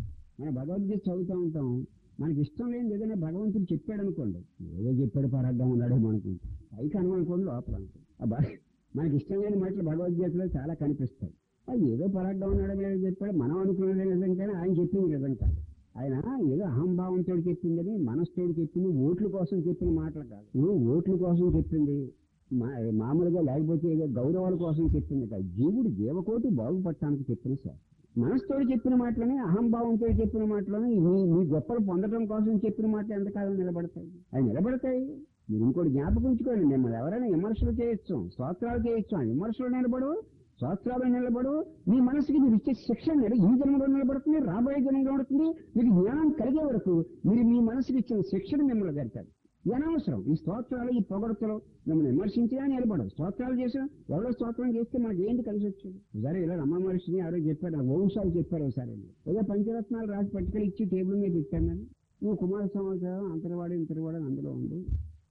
మన భగవద్గీత చదువుతూ ఉంటాం మనకి ఇష్టం లేని ఏదైనా భగవంతుడు చెప్పాడు అనుకోండి ఏదో చెప్పాడు పరడ్డం ఉన్నాడు మనకు పైకి అనుకోండి లోపల అనుకోండి ఆ భగ- మనకి ఇష్టం లేని మాటలు భగవద్గీతలో చాలా కనిపిస్తాయి అది ఏదో పరడ్డం ఉన్నాడు అనేది చెప్పాడు మనం అనుకున్నదే నిజం కానీ ఆయన చెప్పింది నిజం కాదు ఆయన ఏదో అహంభావంతో చెప్పిందని మనసుతోటి చెప్పింది ఓట్ల కోసం చెప్పిన మాటలు కాదు నువ్వు ఓట్ల కోసం చెప్పింది మా- మామూలుగా లేకపోతే ఏదో గౌరవాల కోసం చెప్పింది కాదు జీవుడు జీవకోటి బాగుపడటానికి చెప్పిన సార్ మనసుతో చెప్పిన మాటలని అహంభావంతో చెప్పిన మాటలని మీ మీ గొప్పలు పొందడం కోసం చెప్పిన మాటలు ఎంతకాలం నిలబడతాయి అవి నిలబడతాయి మీరు ఇంకోటి జ్ఞాపకం ఉంచుకోండి మిమ్మల్ని ఎవరైనా విమర్శలు చేయొచ్చు స్తోత్రాలు చేయొచ్చు ఆ విమర్శలు నిలబడు స్తోత్రాలు నిలబడు మీ మనసుకి మీరు ఇచ్చే శిక్షణ నిల- ఈ జన్మలో నిలబడుతుంది రాబోయే జన్మలో నిలబడుతుంది మీకు జ్ఞానం కలిగే వరకు మీరు మీ మనసుకి ఇచ్చిన శిక్షణ మిమ్మల్ని జరుగుతారు ఇది అనవసరం ఈ స్తోత్రాలు ఈ పొగడతలు మిమ్మల్ని విమర్శించినా నిలబడదు స్తోత్రాలు చేసిన ఎవరో స్తోత్రం చేస్తే మనకి ఏంటి కలిసి వచ్చింది ఒకసారి ఇలా రమ్మ మహర్షిని ఎవరో చెప్పారు వంశాలు చెప్పారు ఒకసారి ఏదో పంచరత్నాలు రాసి పట్టుకెళ్ళి ఇచ్చి టేబుల్ మీద పెట్టాను నేను నువ్వు కుమార సంవత్సరం అంతరవాడి ఇంతరవాడి అని అందులో ఉంది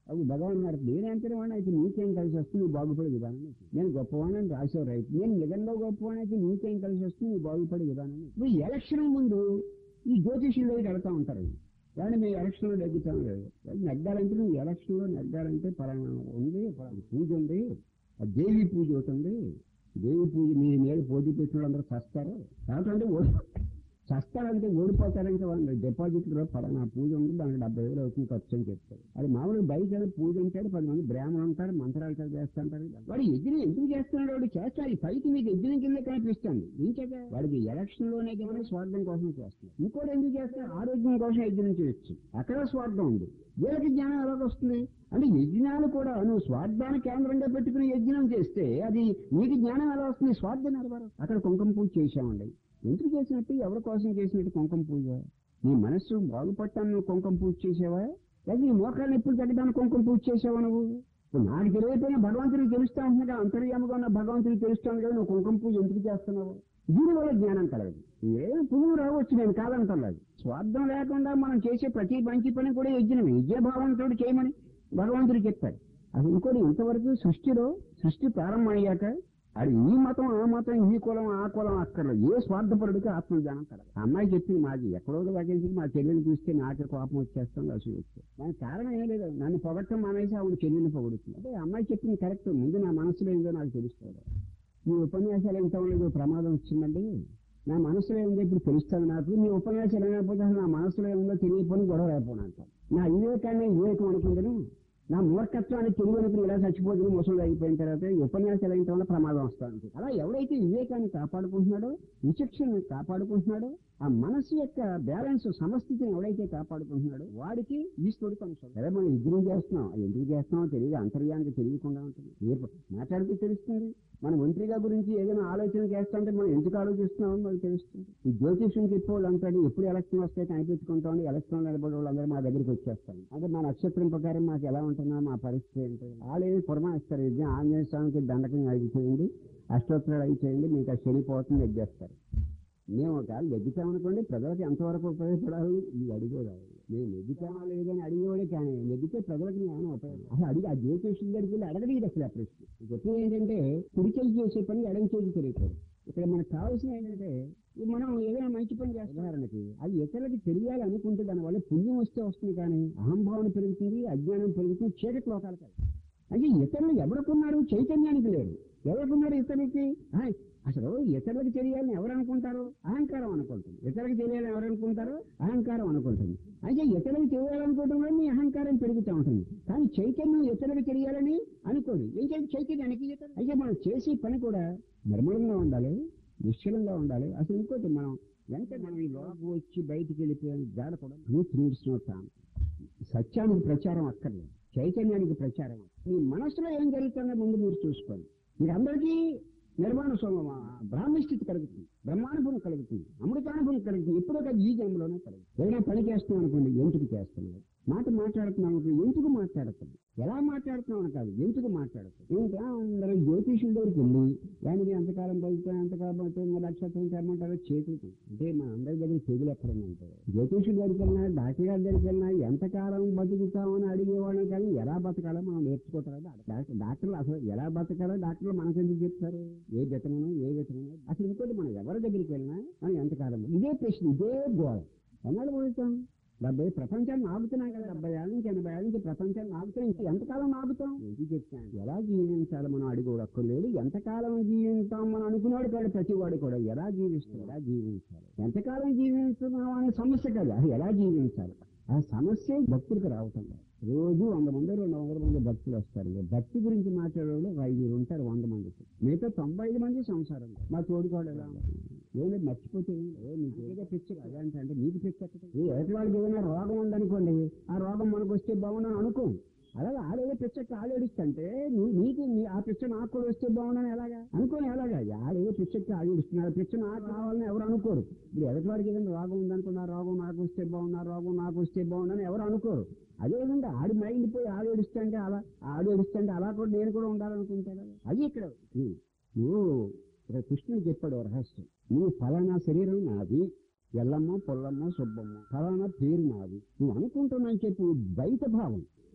అప్పుడు భగవాన్ అన్నారు నేను ఎంత వాడిని అయితే నీకేం కలిసి వస్తుంది నువ్వు బాగుపడే విధానం నేను గొప్పవాణని రాసేవారు రైతు నేను నిజంగా గొప్పవాణి అయితే నీకేం కలిసి వస్తుంది నువ్వు బాగుపడే విధానం ఇప్పుడు ఈ ఎలక్షన్ ముందు ఈ జ్యోతిషుల దగ్గర వెళ్తా ఉంటారు కానీ మేము ఎలక్షన్లో నెగ్గుతాం లేదు నెగ్గాలంటే నువ్వు ఎలక్షన్లో నెగ్గాలంటే పలానా ఉంది పలానా పూజ ఉంది ఆ దేవి పూజ ఒకటి ఉంది దేవి పూజ మీ మీద పోటీ పెట్టిన వాళ్ళందరూ చస్తారు కాబట్టి ఓడి చస్తారంటే ఓడిపోతారంటే వాళ్ళు డిపాజిట్ లో పలానా పూజ ఉంది దానికి డెబ్బై వేలు అవుతుంది ఖర్చు అని చెప్తారు అది మామూలుగా బయట ఏదో పూజ ఉంటాడు పది మంది బ్రాహ్మణులు ఉంటారు మంత్రాలు చదివి చేస్తుంటారు వాడు యజ్ఞం ఎందుకు చేస్తున్నాడు వాడు చేస్తారు ఈ పైకి మీకు యజ్ఞం కింద కనిపిస్తుంది ఇంకేక వాడికి ఎలక్షన్ లోనే కానీ స్వార్థం కోసం చేస్తారు ఇంకోటి ఎందుకు చేస్తారు ఆరోగ్యం కోసం యజ్ఞం చేయొచ్చు అక్కడ స్వార్థం ఉంది వీళ్ళకి జ్ఞానం ఎలా వస్తుంది అంటే యజ్ఞాలు కూడా నువ్వు స్వార్థాన్ని కేంద్రంగా పెట్టుకుని యజ్ఞం చేస్తే అది నీకు జ్ఞానం ఎలా వస్తుంది స్వార్థం నిలబడదు అక్కడ కుంకుమ పూజ చేసామండి ఎందుకు చేసినట్టు ఎవరి కోసం చేసినట్టు కుంకుమ పూజ నీ మనస్సు బాగుపట్టాను నువ్వు కుంకుమ పూజ చేసావా లేదా నీ మోకాళ్ళని ఎప్పుడు తగ్గడానికి కుంకుమ పూజ చేసావా నువ్వు ఇప్పుడు నాకు తెలియకపోయినా భగవంతుడికి తెలుస్తా ఉంటున్నా అంతర్యాముగా ఉన్న భగవంతుడికి తెలుస్తాను కదా నువ్వు కుంకుమ పూజ ఎందుకు చేస్తున్నావు దీని వల్ల జ్ఞానం కలగదు ఏం పువ్వు రావచ్చు నేను కాదంటలేదు స్వార్థం లేకుండా మనం చేసే ప్రతి మంచి పని కూడా యజ్ఞమే యజ్ఞభావంతో చేయమని భగవంతుడు చెప్పాడు అసలు ఇంకోటి ఇంతవరకు సృష్టిలో సృష్టి ప్రారంభం అయ్యాక అది ఈ మతం ఆ మతం ఈ కులం ఆ కులం అక్కర్లేదు ఏ స్వార్థపరుడికి ఆత్మజ్ఞానం కలగదు ఆ అమ్మాయి చెప్పింది మాది ఎక్కడో వాకించి మా చెల్లెని చూస్తే నాకే కోపం వచ్చేస్తాం అసలు వచ్చే దానికి కారణం ఏం లేదు నన్ను పొగట్టం మానేసి ఆవిడ చెల్లెని పొగుడుతుంది అంటే ఆ అమ్మాయి చెప్పింది కరెక్ట్ ముందు నా మనసులో ఏందో నాకు తెలుస్తుంది మీ ఉపన్యాసాలు ఎంత ఉండదు ప్రమాదం వచ్చిందండి నా మనసులో ఏందో ఇప్పుడు తెలుస్తుంది నాకు మీ ఉపన్యాసాలు ఏమైపోతే అసలు నా మనసులో ఏముందో తెలియకపోయి గొడవ అయిపోయినాక నా వివేకాన్ని వివేకం అనుకుంటాను నా మూర్ఖత్వాన్ని తెలివి అనుకుని ఇలా చచ్చిపోతుంది ముసలు అయిపోయిన తర్వాత ఈ ఉపన్యాసాలు అయిన వల్ల ప్రమాదం వస్తుంది అలా ఎవడైతే వివేకాన్ని కాపాడుకుంటున్నాడో విచక్షణని కాపాడుకుంటున్నాడో ఆ మనసు యొక్క బ్యాలెన్స్ సమస్థితిని ఎవడైతే కాపాడుకుంటున్నాడో వాడికి ఈశ్వరుడు కనుక సరే మనం యజ్ఞం చేస్తున్నాం అది ఎందుకు చేస్తున్నామో తెలియదు అంతర్యానికి తెలియకుండా ఉంటుంది ఏ ప- మాట్లాడితే తెలుస్తుంది మనం ఒంటరిగా గురించి ఏదైనా ఆలోచన చేస్తుంటే మనం ఎందుకు ఆలోచిస్తున్నామో మనకు తెలుస్తుంది ఈ జ్యోతిష్యం చెప్పేవాళ్ళు అంటాడు ఎప్పుడు ఎలక్షన్ వస్తే కనిపెట్టుకుంటాం ఎలక్షన్ నిలబడే వాళ్ళందరూ మా దగ్గరికి వచ్చేస్తాం అంటే మా నక్షత్రం ప్రకారం మాకు ఎలా ఉంటున్నా మా పరిస్థితి ఏంటి వాళ్ళు పురమాయిస్తారు యజ్ఞం ఆంజనేయ స్వామికి దండకం అవి చేయండి అష్టోత్తరాలు అవి చేయండి మీకు ఆ శని పోతుంది ఎగ్గేస్తారు మేము ఒకవేళ నెగ్గుతామనుకోండి ప్రజలకు ఎంతవరకు ఉపయోగపడాలి ఇది అడిగేవాడు మేము నెగ్గుతామా లేదని అడిగేవాడే కానీ నెగ్గితే ప్రజలకు జ్ఞానం ఉపయోగం అసలు అడిగి ఆ జ్యోతిష్యుల దగ్గరికి వెళ్ళి అడగలేదు అసలు ఆ ప్రశ్న చెప్పేది ఏంటంటే కుడి చేసి చేసే పని ఎడమ చేసి తెలియకూడదు ఇక్కడ మనకు కావాల్సిన ఏంటంటే ఈ మనం ఏదైనా మంచి పని చేస్తాం ఉదాహరణకి అది ఇతరులకి తెలియాలి అనుకుంటే దానివల్ల పుణ్యం వస్తే వస్తుంది కానీ అహంభావన పెరుగుతుంది అజ్ఞానం పెరుగుతుంది చీకటి లోకాలు కాదు అంటే ఇతరులు ఎవరుకున్నారు చైతన్యానికి లేరు ఎవరుకున్నారు ఇతరులకి ఆ, అసలు ఇతరులకు తెలియాలని ఎవరు అనుకుంటారు అహంకారం అనుకుంటుంది ఇతరులకు తెలియాలని ఎవరు అనుకుంటారు అహంకారం అనుకుంటుంది అయితే ఇతరులకు తెలియాలనుకోవడం వల్ల మీ అహంకారం పెరుగుతూ ఉంటుంది కానీ చైతన్యం ఇతరులకు తెలియాలని అనుకోదు ఏం చేయాలి చైతన్యానికి ఇతరులు అయితే మనం చేసే పని కూడా నిర్మలంగా ఉండాలి నిశ్చలంగా ఉండాలి అసలు ఇంకోటి మనం ఎంత మనం ఈ లోపు వచ్చి బయటికి వెళ్ళిపోయిన జాడ కూడా ట్రూత్ నీడ్స్ నో టైం సత్యానికి ప్రచారం అక్కర్లేదు చైతన్యానికి ప్రచారం మీ మనసులో ఏం జరుగుతుందో ముందు మీరు చూసుకోండి మీరు అందరికీ నిర్మాణ స్వభావ బ్రాహ్మణ స్థితి కలుగుతుంది బ్రహ్మానుభవం కలుగుతుంది అమృతానుభవం కలుగుతుంది ఎప్పుడో కాదు ఈ జన్మలోనే కలుగుతుంది ఏదైనా పని చేస్తున్నాం అనుకోండి ఎందుకు చేస్తున్నాడు మాట మాట్లాడుతున్నాం అనుకోండి ఎందుకు మాట్లాడుతున్నాం ఎలా మాట్లాడుతున్నాం అని కాదు ఎందుకు మాట్లాడుతున్నాం ఇంకా అందరూ జ్యోతిషుల దగ్గరికి వెళ్ళి దానికి ఎంతకాలం బతుకుతాం ఎంతకాలం బతుకుతాం నక్షత్రం కమ్మంటారో చేతులు అంటే మన అందరి దగ్గర చెవులు ఎక్కడ ఉంటారు జ్యోతిషుల దగ్గరికి వెళ్ళినా డాక్టర్ గారి దగ్గరికి వెళ్ళినా ఎంతకాలం బతుకుతామని అడిగేవాళ్ళం కానీ ఎలా బతకాలో మనం నేర్చుకోవట్లేదు డాక్టర్ డాక్టర్లు అసలు ఎలా బతకాలో డాక్టర్లు మనకు ఎందుకు చెప్తారు ఏ విటమిన్ ఏ విటమిన్ అసలు ఇంకోటి మనం ఎవరి దగ్గరికి వెళ్ళినా మనం ఎంతకాలం ఇదే ప్రశ్న ఇదే గోడ ఎన్నాళ్ళు బతుకుతాం డెబ్బై ప్రపంచాన్ని ఆగుతున్నాం కదా డెబ్బై ఏళ్ళ నుంచి ఎనభై ఏళ్ళ నుంచి ప్రపంచాన్ని ఆగుతున్నాం ఇంకా ఎంతకాలం ఆగుతాం ఎందుకు చెప్తాను ఎలా జీవించాలి మనం అడిగోడు అక్కర్లేదు ఎంతకాలం జీవిస్తాం మనం అనుకున్నాడు కాదు ప్రతి వాడు కూడా ఎలా జీవిస్తాం ఎలా జీవించాలి ఎంతకాలం జీవిస్తున్నాం అనే సమస్య కాదు అది ఎలా జీవించాలి ఆ సమస్య భక్తులకు రావటం లేదు. రోజు వంద మంది రెండు వందల మంది భక్తులు వస్తారు భక్తి గురించి మాట్లాడేవాళ్ళు ఒక ఐదుగురు ఉంటారు వంద మందికి మిగతా తొంభై ఐదు మంది సంసారం మా తోడుకోవడం ఎలా ఉంటుంది ఏమి మర్చిపోతే ఏ నీకు ఏదో పిచ్చి అదంటే అంటే నీకు పిచ్చి ఎక్కదు. ఏ ఎదుటి వాళ్ళకి ఏదైనా రోగం ఉందనుకోండి ఆ రోగం మనకు వస్తే బాగుండని అనుకో అలాగే ఆడేదో పిచ్చకి ఆడేడుస్తుంటే నువ్వు నీకు నీ- ఆ పిచ్చ నాకు కూడా వస్తే బాగుండని ఎలాగా అనుకోని ఎలాగా ఆడేదో పిచ్చకి ఆడేడుస్తున్నారు పిచ్చ నాకు కావాలని ఎవరు అనుకోరు ఇప్పుడు ఎదుటి వాడికి ఏదైనా రోగం ఉందనుకున్న ఆ రోగం నాకు వస్తే బాగుంది ఆ రోగం నాకు వస్తే బాగుండని ఎవరు అనుకోరు అదేవిధంగా ఆడి మైండ్ పోయి ఆడు ఏడుస్తుంటే అలా ఆడు ఏడుస్తుంటే అలా కూడా నేను కూడా ఉండాలనుకుంటాను అది ఇక్కడ ఉం. నువ్వు ఇక్కడ కృష్ణుడు చెప్పాడు ఓ రహస్యం నువ్వు ఫలానా శరీరం నాది ఎల్లమ్మ పొల్లమ్మ సుబ్బమ్మ ఫలానా పేరు నాది నువ్వు అనుకుంటున్నావు చెప్పి బయట భావం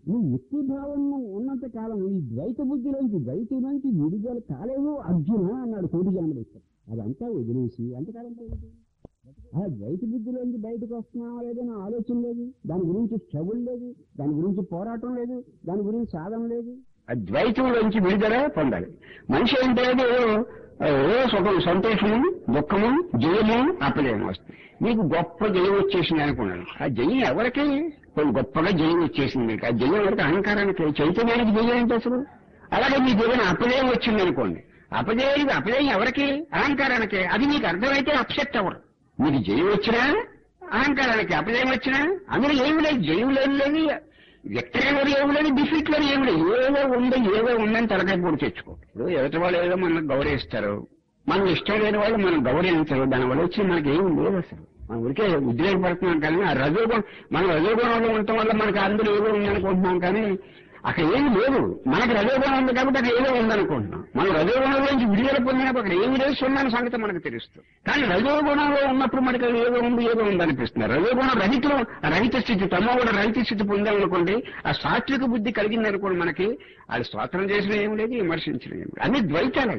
నువ్వు వ్యక్తి భావం ఉన్నంత కాలం ఈ ద్వైత బుద్ధిలోంచి ద్వైతులోంచి విడుదల కాలేవు అర్జున అన్నాడు కోటి జన్మలేస్తారు అదంతా వదిలేసి ఎంతకాలం పోయింది ఆ ద్వైత బుద్ధిలోంచి బయటకు వస్తున్నావా లేదని ఆలోచన లేదు దాని గురించి స్ట్రగుల్ లేదు దాని గురించి పోరాటం లేదు దాని గురించి సాధన లేదు ఆ ద్వైతంలోంచి విడుదల పొందాలి మనిషి అంటే ఏ సుఖం సంతోషము దుఃఖము జయము అపజయం వస్తుంది మీకు గొప్ప జయం వచ్చేసింది అనుకున్నాను ఆ జయం ఎవరికి కొన్ని గొప్పగా జయం వచ్చేసింది మీకు ఆ జయం ఎవరికి అహంకారానికి చైతన్యానికి జయం ఏంటి అసలు అలాగే మీకు ఏదైనా అపజయం వచ్చింది అనుకోండి అపజయం అపజయం ఎవరికి అహంకారానికి అది మీకు అర్థమైతే అప్సెట్ అవ్వరు మీకు జయం వచ్చినా అహంకారానికి అపజయం వచ్చినా అందులో ఏమి లేదు జయం లేదు లేదు వ్యక్తిగత ఏమి లేదు డిఫీట్ లేదు ఏమి లేదు ఏదో ఉందో ఏదో ఉందని తలకాయ పొడి తెచ్చుకో ఇప్పుడు ఎదుటి వాళ్ళు ఏదో మనం గౌరవిస్తారు మనం ఇష్టం లేని వాళ్ళు మనం గౌరవించరు దానివల్ల వచ్చి మనకి ఏమి లేదు అసలు మనం ఊరికే ఉద్రేకపడుతున్నాం కానీ ఆ రజోగుణం మనం రజోగుణంలో ఉండటం వల్ల మనకి అందులో ఏదో ఉందనుకుంటున్నాం కానీ అక్కడ ఏమి లేదు మనకు రజోగుణం ఉంది కాబట్టి అక్కడ ఏదో ఉందనుకుంటున్నాం మనం రజోగుణం నుంచి విడుదల పొందినప్పుడు అక్కడ ఏమి లేదు సున్నాని సంగతి మనకు తెలుస్తుంది కానీ రజోగుణంలో ఉన్నప్పుడు మనకి అది ఏదో ఉంది ఏదో ఉంది అనిపిస్తుంది రజోగుణం రహితం రహిత స్థితి తమ కూడా రహిత స్థితి పొందామనుకోండి ఆ సాత్విక బుద్ధి కలిగింది అనుకోండి మనకి అది స్వాతంత్రం చేసిన ఏం లేదు విమర్శించడం ఏం లేదు అన్ని ద్వైతాలు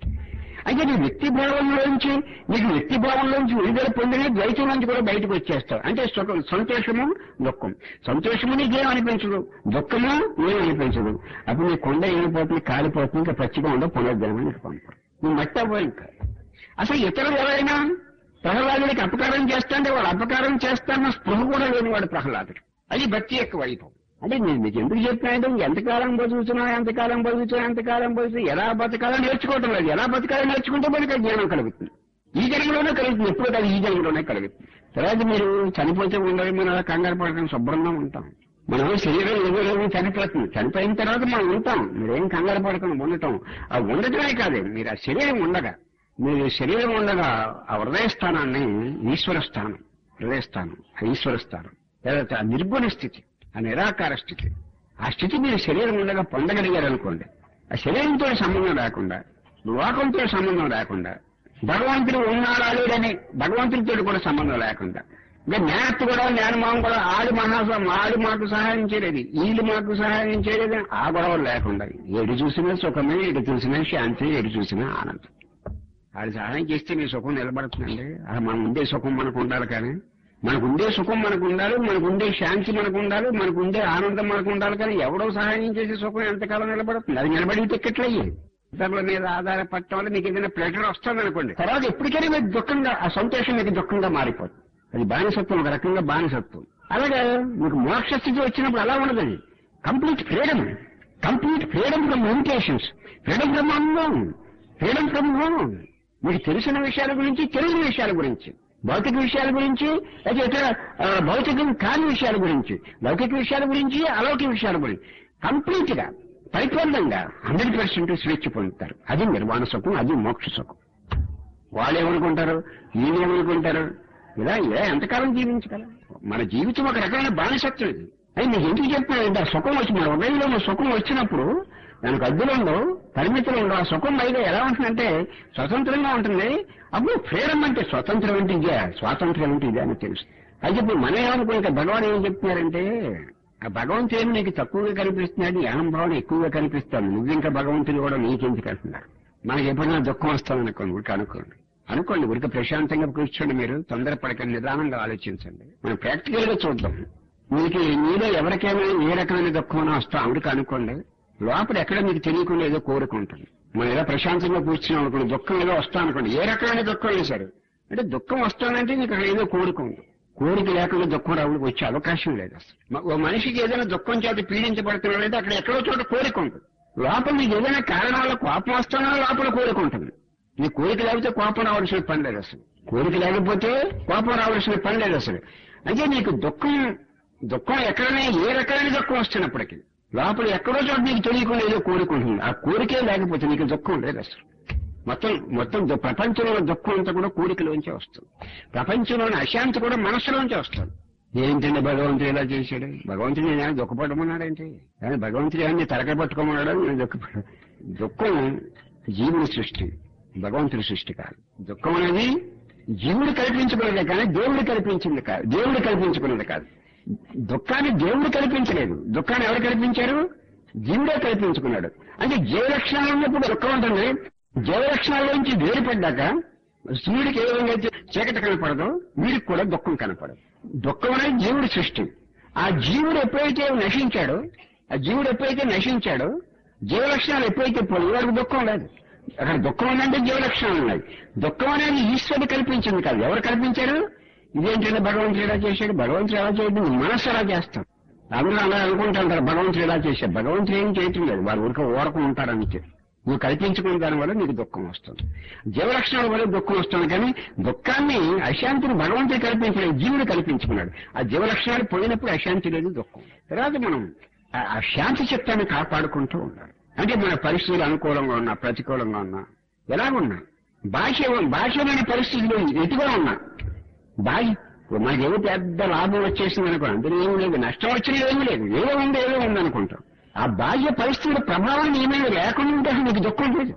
అయితే నీ వ్యక్తి భావంలోంచి నీకు వ్యక్తి భావంలోంచి విడుదల పొందిన ద్వైతం నుంచి కూడా బయటకు వచ్చేస్తావు అంటే సుఖం సంతోషము దుఃఖం సంతోషము నీకేం అనిపించదు దుఃఖము ఏం అనిపించదు అప్పుడు నీ కొండ ఏమైపోతుంది కాలిపోతుంది ఇంకా పచ్చిగా ఉండవు పునర్జన్మని పంపరు నువ్వు మట్టి అవ్వవు ఇంకా అసలు ఇతరులు ఎవరైనా ప్రహ్లాదుడికి అపకారం చేస్తాంటే వాడు అపకారం చేస్తాన్న స్పృహ కూడా లేని వాడు ప్రహ్లాదుడు అది భక్తి యొక్క వైభవం అంటే నేను మీకు ఎందుకు చెప్పినాయంటే ఎంతకాలం బతుకుతున్నా ఎంతకాలం బతుకుతున్నా ఎంతకాలం బతుకుతున్నా ఎలా బతకాలో నేర్చుకోవటం లేదు ఎలా బతకాలో నేర్చుకుంటే మనకి జ్ఞానం కలుగుతుంది ఈ జన్మలోనే కలుగుతుంది ఎప్పుడు కాదు ఈ జన్మలోనే కలుగుతుంది తర్వాత మీరు చనిపోతే ఉండదు మనం అలా కంగారు పడటం శుభ్రంగా ఉంటాం మనం శరీరం ఏదో రోజు చనిపోతుంది చనిపోయిన తర్వాత మనం ఉంటాం మీరేం కంగారు పడకుండా ఉండటం ఆ ఉండటమే కాదు మీరు ఆ శరీరం ఉండగా మీరు శరీరం ఉండగా ఆ హృదయ స్థానాన్ని ఈశ్వర స్థానం హృదయ స్థానం ఆ ఈశ్వర స్థానం లేదా ఆ నిర్గుణ స్థితి ఆ నిరాకార స్థితి ఆ స్థితి మీరు శరీరం ఉండగా పొందగలిగారు అనుకోండి ఆ శరీరంతో సంబంధం లేకుండా లోకంతో సంబంధం లేకుండా భగవంతుడు ఉన్నాడా లేడని భగవంతుడితో కూడా సంబంధం లేకుండా ఇంకా జ్ఞానత్తు కూడా జ్ఞానమాం కూడా ఆడు మహాసం ఆడు మాకు సహాయం చేయలేదు వీళ్ళు మాకు సహాయం చేయలేదు ఆ గొడవలు లేకుండా ఎటు చూసినా సుఖమే ఎటు చూసినా శాంతి ఎటు చూసినా ఆనందం ఆడు సహాయం చేస్తే నీ సుఖం నిలబడుతుందండి అది మనం ఉండే సుఖం మనకు ఉండాలి కానీ మనకు ఉండే సుఖం మనకు ఉండాలి మనకు ఉండే శాంతి మనకు ఉండాలి మనకు ఉండే ఆనందం మనకు ఉండాలి కానీ ఎవడో సహాయం చేసే సుఖం ఎంతకాలం నిలబడుతుంది అది నిలబడి టికెట్లయ్యి ఇతరుల మీద ఆధారపడటం వల్ల మీకు ఏదైనా ప్లెజర్ వస్తుంది అనుకోండి తర్వాత ఎప్పటికైనా మీకు దుఃఖంగా ఆ సంతోషం మీకు దుఃఖంగా మారిపోతుంది అది బానిసత్వం ఒక రకంగా బానిసత్వం అలాగే మీకు మోక్ష స్థితి వచ్చినప్పుడు అలా ఉండదు అది complete freedom complete freedom from limitations freedom from unknown freedom from home మీకు తెలిసిన విషయాల గురించి తెలియని విషయాల గురించి భౌతిక విషయాల గురించి అయితే ఇతర ఆ, భౌతికం కాని విషయాల గురించి లౌకిక విషయాల గురించి అలౌకిక విషయాల గురించి కంప్లీట్ గా పరిపూర్ణంగా హండ్రెడ్ పర్సెంట్ స్వేచ్ఛ పొందుతారు అది నిర్వాణ సుఖం అది మోక్ష సుఖం వాళ్ళు ఏమనుకుంటారు వీళ్ళు ఏమనుకుంటారు ఇలా ఇలా ఎంతకాలం జీవించగలం మన జీవితం ఒక రకమైన బానిసత్వం ఇది అది మీకు ఎందుకు చెప్తున్నానంటే ఆ సుఖం వచ్చి మన హృదయంలో ఉన్న సుఖం వచ్చినప్పుడు దానికి అద్దులు ఉండవు పరిమితులు ఉండవు ఆ సుఖం బయట ఎలా ఉంటుందంటే స్వతంత్రంగా ఉంటుంది అప్పుడు ఫ్రీడమ్ అంటే స్వతంత్రం అంటే ఇదే స్వాతంత్రం అంటే ఇదే అని తెలుసు అయితే ఇప్పుడు మనం ఏమనుకుంటే భగవాన్ ఏం చెప్తున్నారంటే ఆ భగవంతుడు ఏమి నీకు తక్కువగా కనిపిస్తున్నాడు నీ అహంభావన ఎక్కువగా కనిపిస్తాను నువ్వు ఇంకా భగవంతుడు కూడా నీకెందుకు అంటున్నారు మనకి ఎప్పుడైనా దుఃఖం వస్తుంది అనుకోండి ఊరికి అనుకోండి అనుకోండి ఊరికి ప్రశాంతంగా కూర్చోండి మీరు తొందరపడకండి నిదానంగా ఆలోచించండి మనం ప్రాక్టికల్ గా చూద్దాం మీకు మీలో ఎవరికైనా ఏ రకమైన దుఃఖమైనా వస్తా ఆవిడకి అనుకోండి లోపల ఎక్కడ మీకు తెలియకుండా ఏదో కోరిక ఉంటుంది మనం ఏదో ప్రశాంతంగా కూర్చున్నాం అనుకోండి దుఃఖం ఏదో వస్తా అనుకోండి ఏ రకమైన దుఃఖం అయినా సరే అంటే దుఃఖం వస్తానంటే నీకు అక్కడ ఏదో కోరిక ఉంది కోరిక లేకుండా దుఃఖం రావడానికి వచ్చే అవకాశం లేదు అసలు మ- ఓ మనిషికి ఏదైనా దుఃఖం చేత పీడించబడుతున్నాడంటే అక్కడ ఎక్కడో చోట కోరిక ఉంటుంది లోపల నీకు ఏదైనా కారణాల కోపం వస్తున్నా లోపల కోరిక ఉంటుంది నీ కోరిక లేకపోతే కోపం రావాల్సిన పని లేదు అసలు కోరిక లేకపోతే కోపం రావాల్సిన పని లేదు అసలు అయితే నీకు దుఃఖం దుఃఖం ఎక్కడైనా ఏ రకమైన దుఃఖం వస్తున్నప్పటికీ లోపల ఎక్కడో చోట నీకు తెలియకుండా ఏదో కోరిక ఉంటుంది ఆ కోరికే లేకపోతే నీకు దుఃఖం లేదు అసలు మొత్తం మొత్తం దు- ప్రపంచంలో దుఃఖం అంతా కూడా కోరికలోంచే వస్తుంది ప్రపంచంలోని అశాంతి కూడా మనస్సులోంచే వస్తుంది ఏంటండి భగవంతుడు ఇలా చేశాడు భగవంతుడు నేను ఏమైనా దుఃఖపడమన్నాడేంటి కానీ భగవంతుడు ఏమన్నా తరగ పట్టుకోమన్నాడు నేను దుఃఖపడ దుఃఖం జీవుని సృష్టి భగవంతుడి సృష్టి కాదు దుఃఖం అనేది జీవుడు కల్పించుకున్నదే కానీ దేవుడు కల్పించింది కాదు దేవుడు కల్పించుకున్నది కాదు దుఃఖాన్ని దేవుడు కల్పించలేదు దుఃఖాన్ని ఎవరు కల్పించారు జీవుడే కల్పించుకున్నాడు అంటే జీవ లక్షణాలు ఉన్నప్పుడు దుఃఖం ఉంటుంది జీవ లక్షణాల్లోంచి వేరుపడ్డాక సూర్యుడికి ఏ విధంగా అయితే చీకటి కనపడదో వీడికి కూడా దుఃఖం కనపడదు దుఃఖం అనేది జీవుడి సృష్టి ఆ జీవుడు ఎప్పుడైతే నశించాడో ఆ జీవుడు ఎప్పుడైతే నశించాడో జీవ లక్షణాలు ఎప్పుడైతే పోయి వాడికి దుఃఖం లేదు అక్కడ దుఃఖం ఉందంటే జీవ లక్షణాలు ఉన్నాయి దుఃఖం అనేది ఈశ్వరుడు కల్పించింది కాదు ఎవరు కల్పించారు ఇదేంటంటే భగవంతుడు ఎలా చేశాడు భగవంతుడు ఎలా చేయడు నువ్వు మనస్సు ఎలా చేస్తాం అందరూ అలా అనుకుంటా ఉంటారు భగవంతుడు ఎలా చేశాడు భగవంతుడు ఏం చేయటం లేదు వారు ఊరికే ఓరకం ఉంటారంతే నువ్వు కల్పించుకున్న దాని వల్ల నీకు దుఃఖం వస్తుంది జీవలక్షణాల వల్ల దుఃఖం వస్తుంది కానీ దుఃఖాన్ని అశాంతిని భగవంతుడు కల్పించలేదు జీవుడు కల్పించుకున్నాడు ఆ జీవలక్షణాలు పోయినప్పుడు అశాంతి లేదు దుఃఖం తర్వాత మనం ఆ- ఆ శాంతి చిత్తాన్ని కాపాడుకుంటూ ఉండాలి అంటే మన పరిస్థితులు అనుకూలంగా ఉన్నా ప్రతికూలంగా ఉన్నా ఎలాగున్నా భాష భాషమైన పరిస్థితులు ఎటుగా ఉన్నా బాయ్ మాకేమో పెద్ద లాభం వచ్చేసింది అనుకో అందులో ఏమీ లేదు నష్టం వచ్చినా ఏమీ లేదు ఏదో ఉంది ఏదో ఉంది అనుకుంటాం ఆ బాహ్య పరిస్థితుల ప్రభావం ఏమైనా లేకుండా ఉంటే అసలు నీకు దుఃఖం లేదు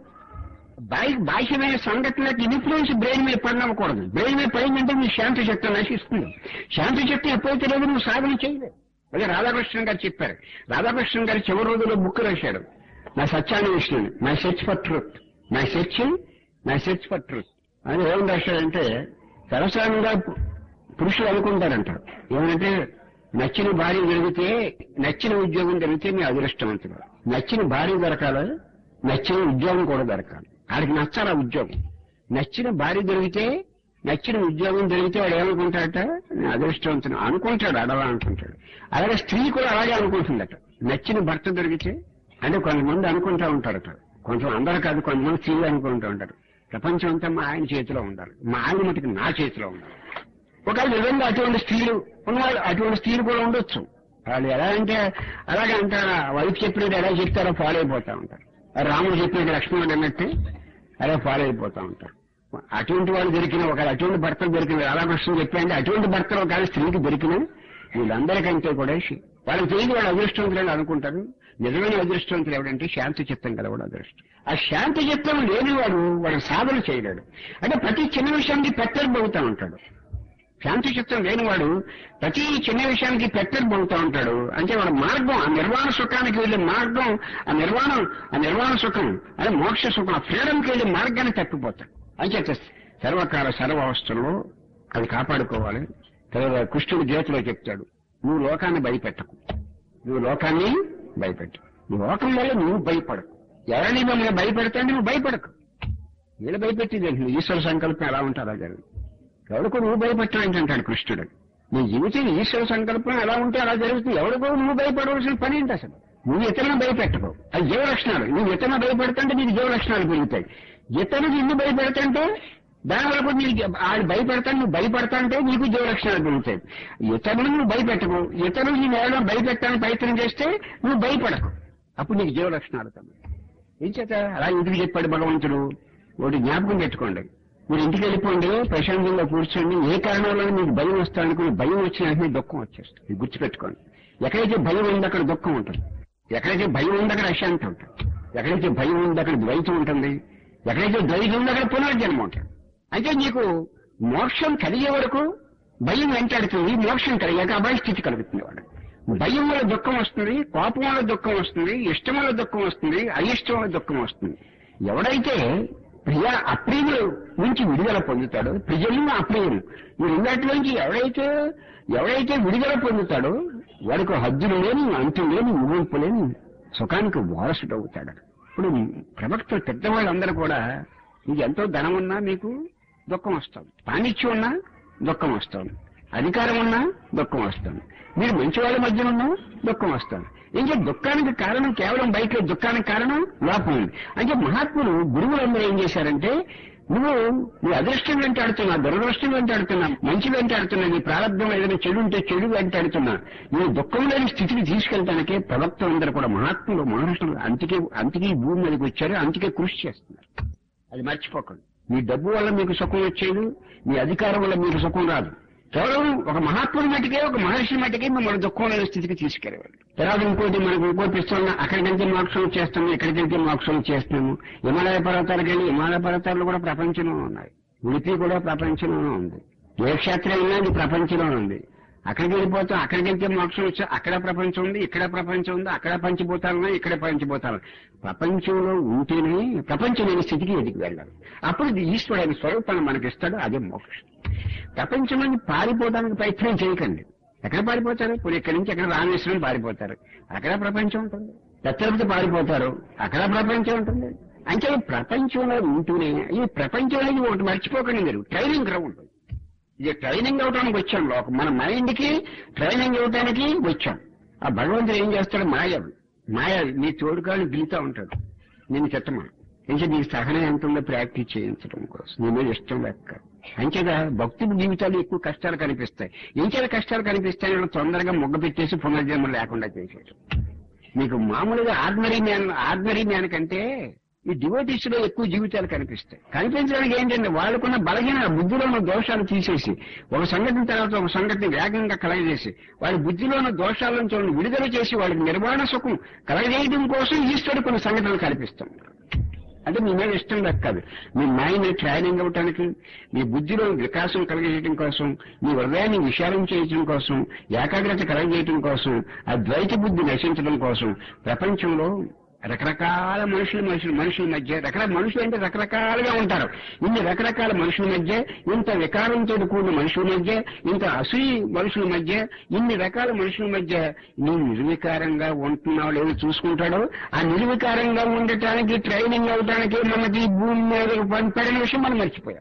బాహ్య బాహ్యమైన సంఘటనలకు ఇన్ఫ్లుయెన్స్ బ్రెయిన్ మీద పడనకూడదు బ్రెయిన్ మీద పడిందంటే నీ శాంతి శక్తి నశిస్తుంది శాంతి శక్తి ఎప్పుడైతే లేదు నువ్వు సాధన చేయలేదు అదే రాధాకృష్ణ గారు చెప్పారు రాధాకృష్ణ గారు చివరి రోజుల్లో బుక్ రాశాడు నా సత్యాన్వేషణ my search for truth my search my search for truth అని ఏం రాశాడంటే సరసానంగా పు- పురుషులు అనుకుంటారంట ఏమంటే నచ్చిన భార్య దొరికితే నచ్చిన ఉద్యోగం దొరికితే మీ అదృష్టవంతుడు నచ్చిన భార్య దొరకాలి నచ్చిన ఉద్యోగం కూడా దొరకాలి ఆడికి నచ్చాలి ఆ ఉద్యోగం నచ్చిన భార్య దొరికితే నచ్చిన ఉద్యోగం దొరికితే వాడు ఏమనుకుంటాడట నేను అదృష్టవంతుడు అనుకుంటాడు అడవా అనుకుంటాడు అలాగే స్త్రీ కూడా అలాగే అనుకుంటుందట నచ్చిన భర్త దొరికితే అంటే కొంతమంది అనుకుంటా ఉంటారట కొంచెం అందరూ కాదు కొంతమంది స్త్రీలు అనుకుంటూ ఉంటారు ప్రపంచం అంతా మా ఆయన చేతిలో ఉండాలి మా ఆయన మటుకు నా చేతిలో ఉండాలి ఒకవేళ నిజంగా అటువంటి స్త్రీలు ఉన్నవాళ్ళు అటువంటి స్త్రీలు కూడా ఉండొచ్చు వాళ్ళు ఎలా అంటే అలాగే అంటారా వైఫ్ చెప్పినట్టు ఎలా చెప్తారో ఫాలో అయిపోతా ఉంటారు రాముడు చెప్పినట్టు లక్ష్మణుడు అన్నట్టు అలా ఫాలో అయిపోతా ఉంటారు అటువంటి వాళ్ళు దొరికిన ఒకవేళ అటువంటి భర్తలు దొరికిన రాధాకృష్ణ చెప్పండి అటువంటి భర్తలు ఒకవేళ స్త్రీకి దొరికిన వీళ్ళందరికంటే కూడా శి- వాళ్ళకి తెలియదు వాళ్ళు అదృష్టవంతులని అనుకుంటారు నిజమైన అదృష్టవంతులు ఎవడంటే శాంతి చిత్తం కదా కూడా అదృష్టం ఆ శాంతి చిత్తం లేనివాడు వాడు సాధన చేయలేడు అంటే ప్రతి చిన్న విషయానికి పెత్తరబోగుతా ఉంటాడు శాంతి చిత్తం లేనివాడు ప్రతి చిన్న విషయానికి పెత్తరబోగుతా ఉంటాడు అంటే వాడు మార్గం ఆ నిర్వాణ సుఖానికి వెళ్ళే మార్గం ఆ నిర్వాణం ఆ నిర్వాణ సుఖం అదే మోక్ష సుఖం ఆ ఫ్రీడంకి వెళ్ళే మార్గాన్ని తప్పిపోతాడు అంచేత సర్వకాల సర్వ అవస్థల్లో అది కాపాడుకోవాలి తర్వాత కృష్ణుడు జ్యోతిలో చెప్తాడు నువ్వు లోకాన్ని భయపెట్టకు నువ్వు లోకాన్ని భయపెట్టు నీ లోకం వల్ల నువ్వు భయపడకు ఎవరిని మమ్మల్ని భయపెడతాంటే నువ్వు భయపడకు వీళ్ళు భయపెట్టేది ఏంటి? ఈశ్వర సంకల్పం ఎలా ఉంటుందో జరుగుతుంది ఎవరికో నువ్వు భయపెట్టడం ఏంటంటాడు కృష్ణుడు నీ జీవితం ఈశ్వర సంకల్పం ఎలా ఉంటే అలా జరుగుతుంది ఎవరికో నువ్వు భయపడవలసిన పని ఏంటి అసలు నువ్వు ఇతరులను భయపెట్టకు అది జీవ లక్షణాలు నువ్వు ఇతరులను భయపెడుతుంటే నీకు జీవ లక్షణాలు పెరుగుతాయి ఇతరులు నిన్ను భయపెడుతుంటే దానివల్ల కూడా నీకు ఆయన భయపెడతాను నువ్వు భయపడతాంటే నీకు జీవ లక్షణాలు పెరుగుతాయి ఇతరులు నువ్వు భయపెట్టకు ఇతరులు నేను ఎవరైనా భయపెట్టడానికి ప్రయత్నం చేస్తే నువ్వు భయపడకు అప్పుడు నీకు జీవ లక్షణాలు కమ్మ ఏం చేత అలా ఇంటికి చెప్పాడు భగవంతుడు ఒకటి జ్ఞాపకం పెట్టుకోండి మీరు ఇంటికి వెళ్ళిపోండి ప్రశాంతంగా కూర్చోండి ఏ కారణం వల్ల మీకు భయం వస్తానుకుని భయం వచ్చిన వెంటనే దుఃఖం వచ్చేస్తుంది ఇది గుర్తుపెట్టుకోండి ఎక్కడైతే భయం ఉంది అక్కడ దుఃఖం ఉంటుంది ఎక్కడైతే భయం ఉంది అక్కడ అశాంతి ఉంటుంది ఎక్కడైతే భయం ఉంది అక్కడ ద్వైతం ఉంటుంది ఎక్కడైతే ద్వైతం ఉంది అక్కడ పునర్జన్మ ఉంటుంది అంటే నీకు మోక్షం కలిగే వరకు భయం వెంటాడుతుంది మోక్షం కలిగాక అభయ స్థితి కలుగుతుంది వాడు భయం వల్ల దుఃఖం వస్తుంది కోపం వల్ల దుఃఖం వస్తుంది ఇష్టం వల్ల దుఃఖం వస్తుంది అయిష్టం వల్ల దుఃఖం వస్తుంది ఎవడైతే ప్రియ అప్రియులు నుంచి విడుదల పొందుతాడో ప్రియులు అప్రియులు ఈ రెండాటిలోంచి ఎవడైతే ఎవడైతే విడుదల పొందుతాడో వాడికి హద్దులు లేని అంతు లేని ముగింపు లేని సుఖానికి వారసుడు అవుతాడు ఇప్పుడు ప్రవక్త పెద్దవాళ్ళందరూ కూడా మీకు ఎంతో ధనం ఉన్నా మీకు దుఃఖం వస్తుంది పాండిత్యం ఉన్నా దుఃఖం వస్తుంది అధికారం ఉన్నా దుఃఖం వస్తుంది మీరు మంచి వాళ్ళ మధ్య ఉన్నా దుఃఖం వస్తుంది ఇంకా దుఃఖానికి కారణం కేవలం బయట దుఃఖానికి కారణం లోపం ఉంది అంటే మహాత్ములు గురువులందరూ ఏం చేశారంటే నువ్వు నీ అదృష్టం వెంటాడుతున్నా దురదృష్టం వెంటాడుతున్నా మంచి వెంటాడుతున్నా నీ ప్రారంభం ఏదైనా చెడు ఉంటే చెడు వెంటాడుతున్నా నువ్వు దుఃఖం లేని స్థితికి తీసుకెళ్ళటానికే ప్రవక్తలందరూ కూడా మహాత్ములు మహర్షులు అంతకే అంతకీ ఈ భూమి మీదకి వచ్చారు అంతకే కృషి చేస్తున్నారు అది మర్చిపోకండి మీ డబ్బు వల్ల మీకు సుఖం వచ్చేది మీ అధికారం వల్ల మీకు సుఖం రాదు కేవలం ఒక మహాత్ముడి మట్టికే ఒక మహర్షి మట్టికే మిమ్మల్ని దుఃఖం లేని స్థితికి తీసుకెళ్ళేవాళ్ళు తర్వాత ఇంకోటి మనకు ఇంకోటి ఇస్తున్నా అక్కడికెళ్తే మోక్షం చేస్తాము ఇక్కడికెళ్తే మోక్షం చేస్తున్నాము హిమాలయ పర్వతాలకు వెళ్ళి హిమాలయ పర్వతాలు కూడా ప్రపంచంలో ఉన్నాయి ఉడిపి కూడా ప్రపంచంలోనే ఉంది ఏ క్షేత్రం అయినా అది ప్రపంచంలో ఉంది అక్కడికి వెళ్ళిపోతాం అక్కడికి వెళ్తే మోక్షం వచ్చా అక్కడ ప్రపంచం ఉంది ఇక్కడ ప్రపంచం ఉంది అక్కడ పంచిపోతాలు ఉన్నాయి ఇక్కడ పంచిపోతాలు ప్రపంచంలో ఉంటేనే ప్రపంచం లేని స్థితికి ఎదిగి వెళ్ళాలి అప్పుడు ఇది ఈశ్వరుడు స్వరూపాన్ని మనకి ఇస్తాడు అదే మోక్షం ప్రపంచం నుంచి పారిపోవడానికి ప్రయత్నం చేయకండి ఎక్కడ పారిపోతారు ఇప్పుడు ఇక్కడి నుంచి ఎక్కడ రామేశ్వరం పారిపోతారు అక్కడ ప్రపంచం ఉంటుంది దత్తరపతి పారిపోతారు అక్కడ ప్రపంచం ఉంటుంది అంటే ఈ ప్రపంచంలో ఉంటూనే ఈ ప్రపంచంలో ఒకటి మర్చిపోకండి మీరు ట్రైనింగ్ గ్రౌండ్ ఇది ట్రైనింగ్ అవడానికి వచ్చాం లోకం మన మైండ్ కి ట్రైనింగ్ ఇవ్వడానికి వచ్చాం ఆ భగవంతుడు ఏం చేస్తాడు మాయ మాయ నీ తోడుకాళ్ళు గిలుతా ఉంటాడు నేను చెత్తమా ఇంకా నీ సహనం ఎంత ఉందో ప్రాక్టీస్ చేయించడం కోసం నీ మీద ఇష్టం లెక్క అంచేదా భక్తుల జీవితాలు ఎక్కువ కష్టాలు కనిపిస్తాయి ఇంకేదా కష్టాలు కనిపిస్తాయి తొందరగా మొగ్గ పెట్టేసి పునర్జన్మ లేకుండా చేసేయడం మీకు మామూలుగా ఆర్డినరీ మ్యాన్ ఆర్డినరీ మ్యాన్ కంటే ఈ డివోటీస్ లో ఎక్కువ జీవితాలు కనిపిస్తాయి కనిపించడానికి ఏంటంటే వాళ్ళకున్న బలహీన బుద్ధిలో ఉన్న దోషాలు తీసేసి ఒక సంఘటన తర్వాత ఒక సంఘటన వేగంగా కలగజేసి వాళ్ళ బుద్ధిలో ఉన్న దోషాల నుంచి వాళ్ళని విడుదల చేసి వాళ్ళకి నిర్వాణ సుఖం కలగజేయడం కోసం ఈశ్వరుడు కొన్ని సంఘటనలు కల్పిస్తాం అంటే మీ మీద ఇష్టం దక్కదు మీ మైండ్ ట్రైనింగ్ అవటానికి మీ బుద్ధిలో వికాసం కలిగజేయడం కోసం మీ హృదయాన్ని విశాలం చేయడం కోసం ఏకాగ్రత కలగజేయడం కోసం ఆ ద్వైత బుద్ధి నశించడం కోసం ప్రపంచంలో రకరకాల మనుషుల మనుషుల మనుషుల మధ్య రకరకాల మనుషులు అంటే రకరకాలుగా ఉంటారు ఇన్ని రకరకాల మనుషుల మధ్య ఇంత వికారంతో కూడిన మనుషుల మధ్య ఇంత అసూయి మనుషుల మధ్య ఇన్ని రకాల మనుషుల మధ్య నువ్వు నిర్వికారంగా ఉంటున్నావు లేదో చూసుకుంటాడు ఆ నిర్వికారంగా ఉండటానికి ట్రైనింగ్ అవడానికి మనకి ఈ భూమి మీద పడిన విషయం మనం మర్చిపోయాం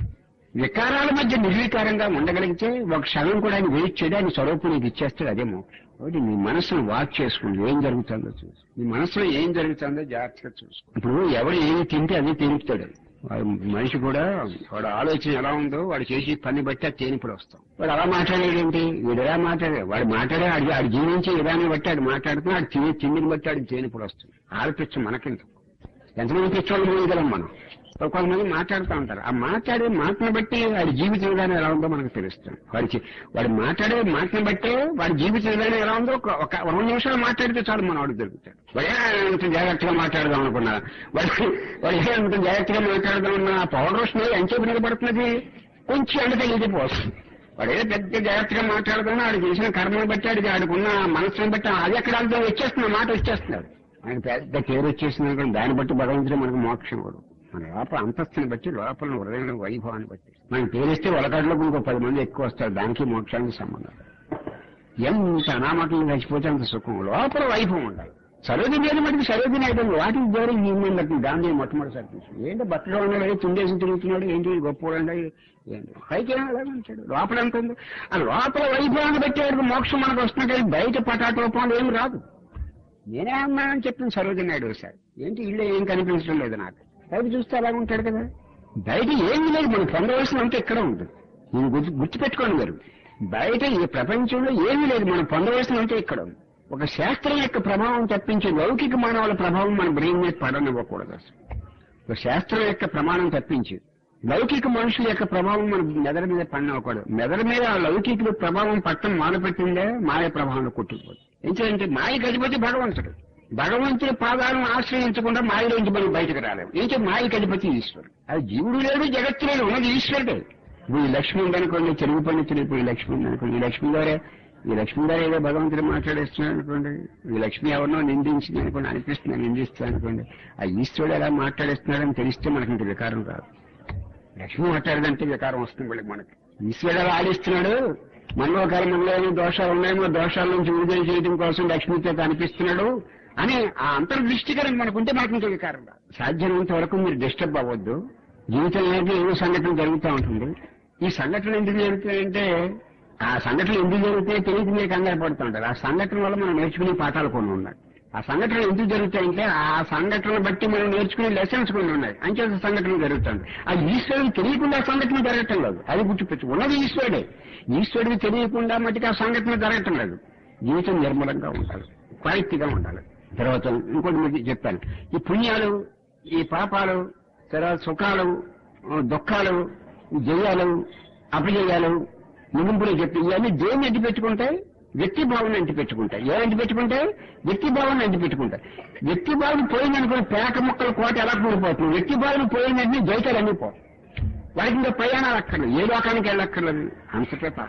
వికారాల మధ్య నిర్వికారంగా ఉండగలిగితే ఒక క్షణం కూడా ఆయన వెయిట్ చేయడం ఆయన స్వరూపం నీకు ఇచ్చేస్తాడు అదే మోక్షం కాబట్టి నీ మనసును వాచ్ చేసుకోండి ఏం జరుగుతుందో చూసి నీ మనసులో ఏం జరుగుతుందో జాగ్రత్తగా చూసుకో ఇప్పుడు ఎవరు ఏమి తింటే అది తిరుగుతాడు వాడు మనిషి కూడా వాడు ఆలోచన ఎలా ఉందో వాడు చేసి పని బట్టి అది తేనిపుడు వస్తాం వాడు అలా మాట్లాడేదేంటి వీడు ఎలా మాట్లాడే వాడు మాట్లాడే ఆడి ఆడు జీవించే విధానం బట్టి ఆడు మాట్లాడుతున్నా ఆడు తిని తిండిని బట్టి ఆడికి తేనిపుడు వస్తుంది ఆడిపించు మనకెందుకు ఎంతమంది పిచ్చోళ్ళు పోయగలం మనం కొంతమంది మాట్లాడుతూ ఉంటారు ఆ మాట్లాడే మాటను బట్టి వాడి జీవిత విధానం ఎలా ఉందో మనకు తెలుస్తుంది వాడికి వాడు మాట్లాడే మాటను బట్టే వాడి జీవిత విధానం ఎలా ఉందో ఒక ఒక రెండు నిమిషాలు మాట్లాడితే చాలు మన వాడు దొరుకుతాడు వాడు ఎంత జాగ్రత్తగా మాట్లాడదాం అనుకున్నా వాడు వాడు ఎంత జాగ్రత్తగా మాట్లాడదాం అన్న ఆ పౌడర్ వస్తుంది ఎంతసేపు నిలబడుతున్నది కొంచెం ఎండ తగిలితే పోస్తుంది వాడు ఏదో పెద్ద జాగ్రత్తగా మాట్లాడుతున్నా ఆడు చేసిన కర్మను బట్టి ఆడికి ఆడుకున్న మనసుని బట్టి అది ఎక్కడ అంతా వచ్చేస్తున్న మాట వచ్చేస్తున్నాడు ఆయన పెద్ద పేరు వచ్చేసింది అనుకోండి దాన్ని బట్టి భగవంతుడు మనకు మోక్షం ఇవ్వడు మన లోపల అంతస్తుని బట్టి లోపల హృదయంలో వైభవాన్ని బట్టి మనం పేరిస్తే వలకాడులోకి ఇంకో పది మంది ఎక్కువ వస్తారు దానికి మోక్షానికి సంబంధం ఎంత అనామకులు చచ్చిపోతే అంత సుఖం లోపల వైభవం ఉండాలి సరోజిని ఏది మటుకు సరోజిని అయితే వాటికి దూరం హ్యూమన్ బట్టి గాంధీ మొట్టమొదటిసారి చూసి ఏంటో బట్టలో ఉన్నాడు తుండేసి తిరుగుతున్నాడు ఏంటి గొప్పవాడు ఏంటి పైకి ఏమో అలాగే ఉంటాడు లోపల ఎంత ఉంది ఆ లోపల వైభవాన్ని బట్టి వాడికి మోక్షం మనకు వస్తున్నా కానీ బయట పటాటోపాలు ఏమి రాదు నేనే అన్నానని చెప్పింది సరోజిని నాయుడు ఒకసారి ఏంటి ఇల్లు ఏం కనిపించడం లేదు నాకు బయట చూస్తే అలాగే ఉంటాడు కదా బయట ఏమీ లేదు మనం పొందవలసినంత ఇక్కడ ఉంటుంది నేను గుర్తు గుర్తుపెట్టుకోండి మీరు బయట ఈ ప్రపంచంలో ఏమీ లేదు మనం పొందవలసినంత ఇక్కడ ఉంది ఒక శాస్త్రం యొక్క ప్రభావం తప్పించి లౌకిక మానవుల ప్రభావం మన బ్రెయిన్ మీద పడనివ్వకూడదు అసలు ఒక శాస్త్రం యొక్క ప్రమాణం తప్పించి లౌకిక మనుషుల యొక్క ప్రభావం మన మెదడు మీద పడినవ్వకూడదు మెదడు మీద ఆ లౌకికుల ప్రభావం పట్టం మొదలుపెట్టిందే మాయ ప్రభావంలో కొట్టుకుపోతుంది ఎందుకంటే మాయ గడిపోతే భగవంతుడు భగవంతుడి పాదాలను ఆశ్రయించకుండా మాయలోంచి మనం బయటకు రాలేము ఏంటంటే మాయ గడిపతి ఈశ్వరుడు అది జీవుడు లేడు జగత్తు లేడు ఉన్నది ఈశ్వరుడే ఇప్పుడు ఈ లక్ష్మి ఉందనుకోండి తెలుగు పండితులు ఇప్పుడు ఈ లక్ష్మి ఉందనుకోండి ఈ లక్ష్మి గారే ఈ లక్ష్మి గారు ఏదో భగవంతుడు మాట్లాడేస్తున్నాడు అనుకోండి ఈ లక్ష్మి ఎవరినో నిందించింది అనుకోండి అనిపిస్తుంది నిందిస్తుంది అనుకోండి ఆ ఈశ్వరుడు ఎలా మాట్లాడేస్తున్నాడని తెలిస్తే మనకి ఇంక వికారం రాదు లక్ష్మి మాట్లాడదంటే వికారం వస్తుంది మళ్ళీ మనకి ఈశ్వరుడు ఎలా ఆడిస్తున్నాడు మనలో కానీ మనలో ఏమో దోషాలు ఉన్నాయేమో దోషాల నుంచి విడుదల చేయడం కోసం లక్ష్మితో కనిపిస్తున్నాడు అని ఆ అంతర్దృష్టి కనుక మనకుంటే మనకి ఇంకా వికారం రాదు సాధ్యమైనంత వరకు మీరు డిస్టర్బ్ అవ్వద్దు జీవితంలో ఏదో సంఘటన జరుగుతూ ఉంటుంది ఈ సంఘటన ఎందుకు జరుగుతాయంటే ఆ సంఘటన ఎందుకు జరుగుతాయో తెలియక మీరు కంగారు పడుతూ ఉంటారు ఆ సంఘటన వల్ల మనం నేర్చుకునే పాఠాలు కొన్ని ఉన్నాయి ఆ సంఘటన ఎందుకు జరుగుతాయంటే ఆ సంఘటన బట్టి మనం నేర్చుకునే లెసన్స్ కొన్ని ఉన్నాయి అంచే సంఘటన జరుగుతుంది ఆ ఈశ్వరుడు తెలియకుండా ఆ సంఘటన జరగటం లేదు అది గుర్తుపెట్టు ఉన్నది ఈశ్వరుడే ఈశ్వరుడికి తెలియకుండా మటుకు ఆ సంఘటన జరగటం లేదు జీవితం నిర్మలంగా ఉండాలి క్వాలిటీగా ఉండాలి తర్వాత ఇంకోటి మీకు చెప్పాను ఈ పుణ్యాలు ఈ పాపాలు తర్వాత సుఖాలు దుఃఖాలు జయాలు అపజయాలు ముగింపులు చెప్పి ఇవన్నీ దేన్ని అంటి పెట్టుకుంటాయి వ్యక్తి భావన అంటి పెట్టుకుంటాయి ఏ అంటి పెట్టుకుంటాయి వ్యక్తి భావన అంటి పెట్టుకుంటాయి వ్యక్తి భావన పోయిందనుకుని పేక ముక్కల కోట ఎలా కూలిపోతుంది వ్యక్తి భావన పోయిందంటే జైతాలు అన్ని పోతాయి వాడికి ఇంకా ప్రయాణాలు అక్కర్లేదు ఏ లోకానికి వెళ్ళక్కర్లేదు అంతటే పాపం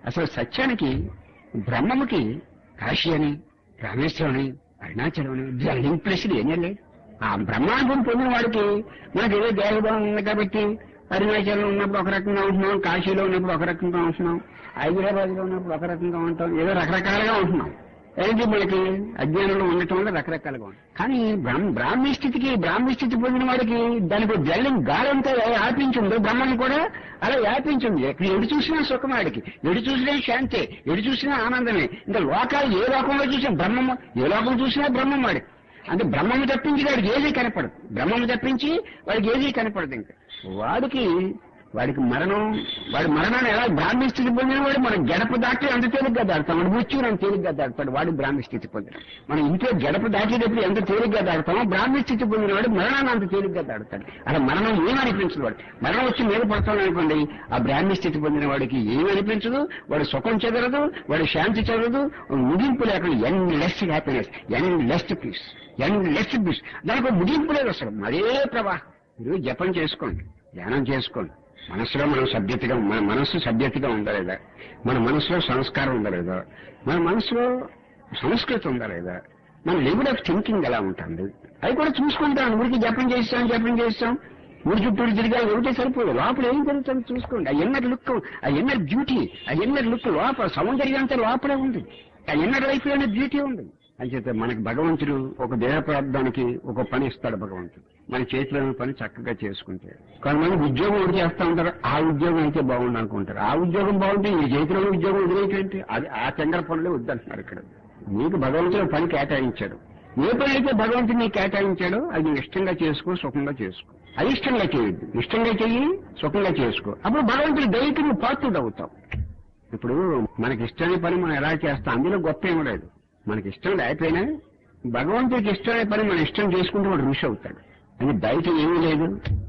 అసలు సత్యానికి బ్రహ్మముకి కాశీ అని రామేశ్వరం అని అరుణాచలం అని లింక్ ప్లేసులు ఏమీ లేదు ఆ బ్రహ్మానుభవం పొందిన వాడికి మనకి ఏదో దేహభావం ఉంది కాబట్టి అరుణాచలం ఉన్నప్పుడు ఒక రకంగా ఉంటున్నాం కాశీలో ఉన్నప్పుడు ఒక రకంగా ఉంటున్నాం హైదరాబాద్ లో ఉన్నప్పుడు ఒక రకంగా ఉంటాం ఏదో రకరకాలుగా ఉంటున్నాం ఏంటి మనకి అజ్ఞానంలో ఉండటం వల్ల రకరకాలుగా ఉంటాం కానీ బ్రహ్మ బ్రాహ్మీ స్థితికి బ్రాహ్మీ స్థితి పొందిన వాడికి దానికి జల్లింగ్ గాలంతా వ్యాపించిందో బ్రహ్మను కూడా అలా వ్యాపించింది ఎక్కడ ఎడు చూసినా సుఖం వాడికి ఎడు చూసినా శాంతే ఎడు చూసినా ఆనందమే ఇంకా లోకాలు ఏ లోకంలో చూసినా బ్రహ్మము ఏ లోకం చూసినా బ్రహ్మం వాడికి అంటే బ్రహ్మము తప్పించి వాడికి ఏదీ కనపడదు బ్రహ్మము తప్పించి వాడికి ఏదీ కనపడదు ఇంకా వాడికి వాడికి మరణం వాడి మరణాన్ని ఎలా బ్రాహ్మీ స్థితి పొందిన వాడు మనం గడప దాటి అంత తేలిగ్గా దాడతాం వాడు మృత్యువు అంత తేలిగ్గా దాడతాడు వాడు బ్రాహ్మీ స్థితి పొందిన మనం ఇంట్లో గడప దాటేటప్పుడు ఎంత తేలిగ్గా దాడతామో బ్రాహ్మీ స్థితి పొందిన వాడు మరణాన్ని అంత తేలిగ్గా దాడతాడు అలా మరణం ఏమనిపించదు వాడు మరణం వచ్చి మీద పడతాం అనుకోండి ఆ బ్రాహ్మీ స్థితి పొందిన వాడికి ఏమీ అనిపించదు వాడు సుఖం చెదరదు వాడు శాంతి చెదరదు ముగింపు లేకుండా endless happiness endless peace endless peace దానికి ఒక ముగింపు లేదు అసలు అదే ప్రవాహం మీరు జపం చేసుకోండి ధ్యానం చేసుకోండి మనసులో మనం సభ్యతగా మన మనస్సు సభ్యతగా ఉందా లేదా మన మనసులో సంస్కారం ఉందా లేదా మన మనసులో సంస్కృతి ఉందా లేదా మన లెవెల్ ఆఫ్ థింకింగ్ ఎలా ఉంటుంది అది కూడా చూసుకుంటాం ఊరికి జపం చేస్తాం జపం చేస్తాం ఊరి చుట్టూ తిరిగా ఒకటే సరిపోదు లోపల ఏం జరుగుతుందో చూసుకోండి ఆ ఎన్నర్ లుక్ ఆ ఎన్నర్ బ్యూటీ ఆ ఎన్నర్ లుక్ లోపల సౌందర్యం అంతా లోపలే ఉంది ఆ ఎన్నర్ లైఫ్ లోనే బ్యూటీ ఉంది అంచేత మనకి భగవంతుడు ఒక దేహ ప్రార్థానికి ఒక పని ఇస్తాడు భగవంతుడు మన చేతిలో ఉన్న పని చక్కగా చేసుకుంటే కొంతమంది ఉద్యోగం ఒకటి చేస్తా ఉంటారు ఆ ఉద్యోగం అయితే బాగుంది అనుకుంటారు ఆ ఉద్యోగం బాగుంటే ఈ చేతిలో ఉన్న ఉద్యోగం వదిలేటంటే అది ఆ చంద్ర పనులే వద్దంటున్నారు ఇక్కడ నీకు భగవంతుడు పని కేటాయించాడు ఏ పని అయితే భగవంతుడు నీకు కేటాయించాడో అది నువ్వు ఇష్టంగా చేసుకో సుఖంగా చేసుకో అయిష్టంగా చేయొద్దు ఇష్టంగా చెయ్యి సుఖంగా చేసుకో అప్పుడు భగవంతుడి దయకి నువ్వు పాత్రుడు అవుతావు ఇప్పుడు మనకి ఇష్టమైన పని మనం ఎలా చేస్తాం అందులో గొప్ప ఏమీ లేదు మనకి ఇష్టం లేకపోయినా భగవంతుడికి ఇష్టమైన పని మనం ఇష్టం చేసుకుంటే వాడు ఋషి అవుతాడు అని బయట ఏమీ లేదు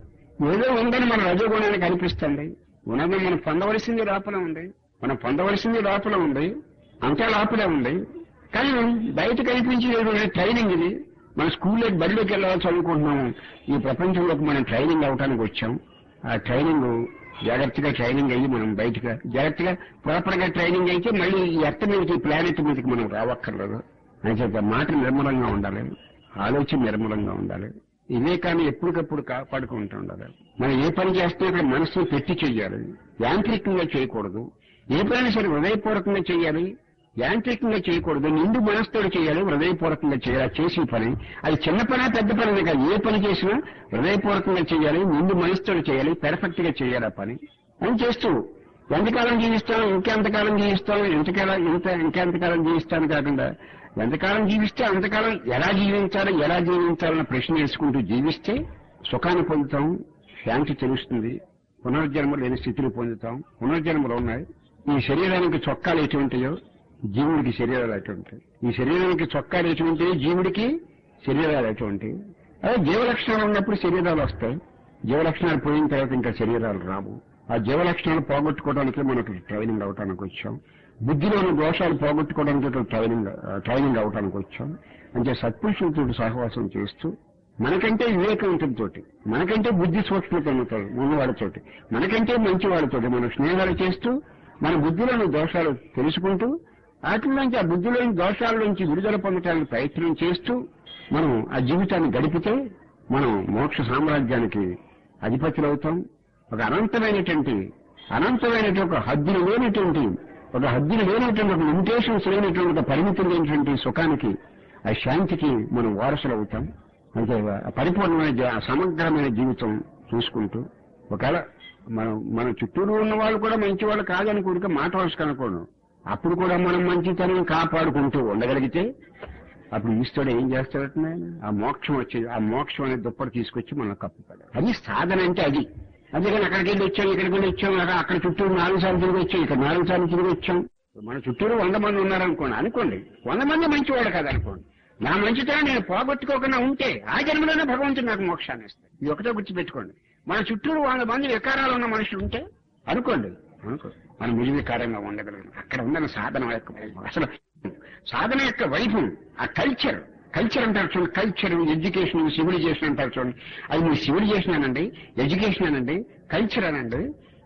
ఏదో ఉందని మన రజోగుణానికి కనిపిస్తుంది ఉన్నది మనం పొందవలసింది లోపల ఉంది మనం పొందవలసింది లోపల ఉంది అంతా లోపలే ఉంది కానీ బయట కనిపించేది ట్రైనింగ్ ఇది మన స్కూల్లో బడిలోకి వెళ్ళాలి చదువుకుంటున్నాము ఈ ప్రపంచంలోకి మనం ట్రైనింగ్ అవడానికి వచ్చాం ఆ ట్రైనింగ్ జాగ్రత్తగా ట్రైనింగ్ అయ్యి మనం బయటగా జాగ్రత్తగా ప్రాపర్ గా ట్రైనింగ్ అయితే మళ్ళీ ఈ ఎర్త్ మీదకి ప్లానెట్ మీదకి మనం రావక్కర్లేదు అని చెప్పి మాట నిర్మలంగా ఉండాలి ఆలోచన నిర్మలంగా ఉండాలి ఇవే కానీ ఎప్పటికప్పుడు కాపాడుకుంటూ ఉండాలి మనం ఏ పని చేస్తున్నా అక్కడ మనసును పెట్టి చెయ్యాలి యాంత్రికంగా చేయకూడదు ఏ పని సరే హృదయపూర్వకంగా చేయాలి యాంత్రికంగా చేయకూడదు నిండు మనసుతో చేయాలి హృదయపూర్వకంగా చేయాలి చేసే పని అది చిన్న పని పెద్ద పని కాదు ఏ పని చేసినా హృదయపూర్వకంగా చేయాలి నిండు మనసుతో చేయాలి పెర్ఫెక్ట్ గా చేయాలి ఆ పని అని చేస్తూ ఎంతకాలం జీవిస్తాం ఇంకెంతకాలం జీవిస్తాం ఎంతకాలం ఇంత ఇంకెంతకాలం జీవిస్తాను కాకుండా ఎంతకాలం జీవిస్తే అంతకాలం ఎలా జీవించాలి ఎలా జీవించాలన్న ప్రశ్న వేసుకుంటూ జీవిస్తే సుఖాన్ని పొందుతాం శాంతి తెలుస్తుంది పునర్జన్మ లేని స్థితిని పొందుతాం పునర్జన్మలు ఉన్నాయి ఈ శరీరానికి చొక్కాలు ఎటువంటియో జీవుడికి శరీరాలు అటువంటివి ఈ శరీరానికి చొక్కాలు ఎటువంటి జీవుడికి శరీరాలు అటువంటి అదే జీవలక్షణాలు ఉన్నప్పుడు శరీరాలు వస్తాయి జీవలక్షణాలు పోయిన తర్వాత ఇంకా శరీరాలు రావు ఆ జీవలక్షణాలు పోగొట్టుకోవడానికి మనకు ట్రైనింగ్ అవటానికి వచ్చాం బుద్ధిలోని దోషాలు పోగొట్టుకోవడానికి ఇట్లా ట్రైనింగ్ ట్రైనింగ్ అవటానికి వచ్చాం అంటే సత్పురుషులతో సహవాసం చేస్తూ మనకంటే వివేకవంతులతోటి మనకంటే బుద్ధి సూక్ష్మత ఉన్నవాడితోటి మనకంటే మంచి వాడితోటి మనం స్నేహాలు చేస్తూ మన బుద్ధిలోని దోషాలు తెలుసుకుంటూ వాటిలోంచి ఆ బుద్ధిలోని దోషాల నుంచి విడుదల పొందడానికి ప్రయత్నం చేస్తూ మనం ఆ జీవితాన్ని గడిపితే మనం మోక్ష సామ్రాజ్యానికి అధిపతులు అవుతాం ఒక అనంతమైనటువంటి అనంతమైనటువంటి ఒక హద్దులు లేనటువంటి ఒక హద్దులు లేనటువంటి ఒక లిమిటేషన్స్ లేనటువంటి ఒక పరిమితులు లేనటువంటి సుఖానికి ఆ శాంతికి మనం వారసులు అవుతాం అంటే ఆ పరిపూర్ణమైన జీ- ఆ సమగ్రమైన జీవితం చూసుకుంటూ ఒకవేళ మనం మన చుట్టూరు ఉన్న వాళ్ళు కూడా మంచి వాళ్ళు కాదని కూడిక మాట వరుస కనుకోను అప్పుడు కూడా మనం మంచితనం కాపాడుకుంటూ ఉండగలిగితే అప్పుడు ఈశ్వరుడు ఏం చేస్తాడట నాయన? ఆ మోక్షం వచ్చి ఆ మోక్షం అనే దుప్పటి తీసుకొచ్చి మనం కప్పుతాడు అది సాధన అంటే అది అందుకని అక్కడికి వెళ్ళి వచ్చాం ఇక్కడికి వెళ్ళి వచ్చాం అక్కడ అక్కడ చుట్టూరు నాలుగు సార్లు తిరిగి వచ్చాం ఇక్కడ నాలుగు సార్లు తిరిగి వచ్చాం మన చుట్టూరు వంద మంది ఉన్నారనుకోండి అనుకోండి వంద మంది మంచివాడు కాదనుకోండి నా మంచితనం నేను పోగొట్టుకోకుండా ఉంటే ఆ జన్మలోనే భగవంతుడు నాకు మోక్షాన్ని ఇస్తాడు ఇది ఒకటే గుర్తుపెట్టుకోండి మన చుట్టూరు వంద మంది వికారాలు ఉన్న మనుషులు ఉంటే అనుకోండి అనుకో మనం నిర్వికారంగా ఉండగలం అక్కడ ఉందని సాధన యొక్క వైభవం. అసలు సాధన యొక్క వైభవం ఆ కల్చర్ కల్చర్ అంటారు చూడండి కల్చర్ ఎడ్యుకేషన్ సివిలైజేషన్ అంటారు చూడండి అది మీరు సివిలైజేషన్ అనండి ఎడ్యుకేషన్ అనండి కల్చర్ అనండి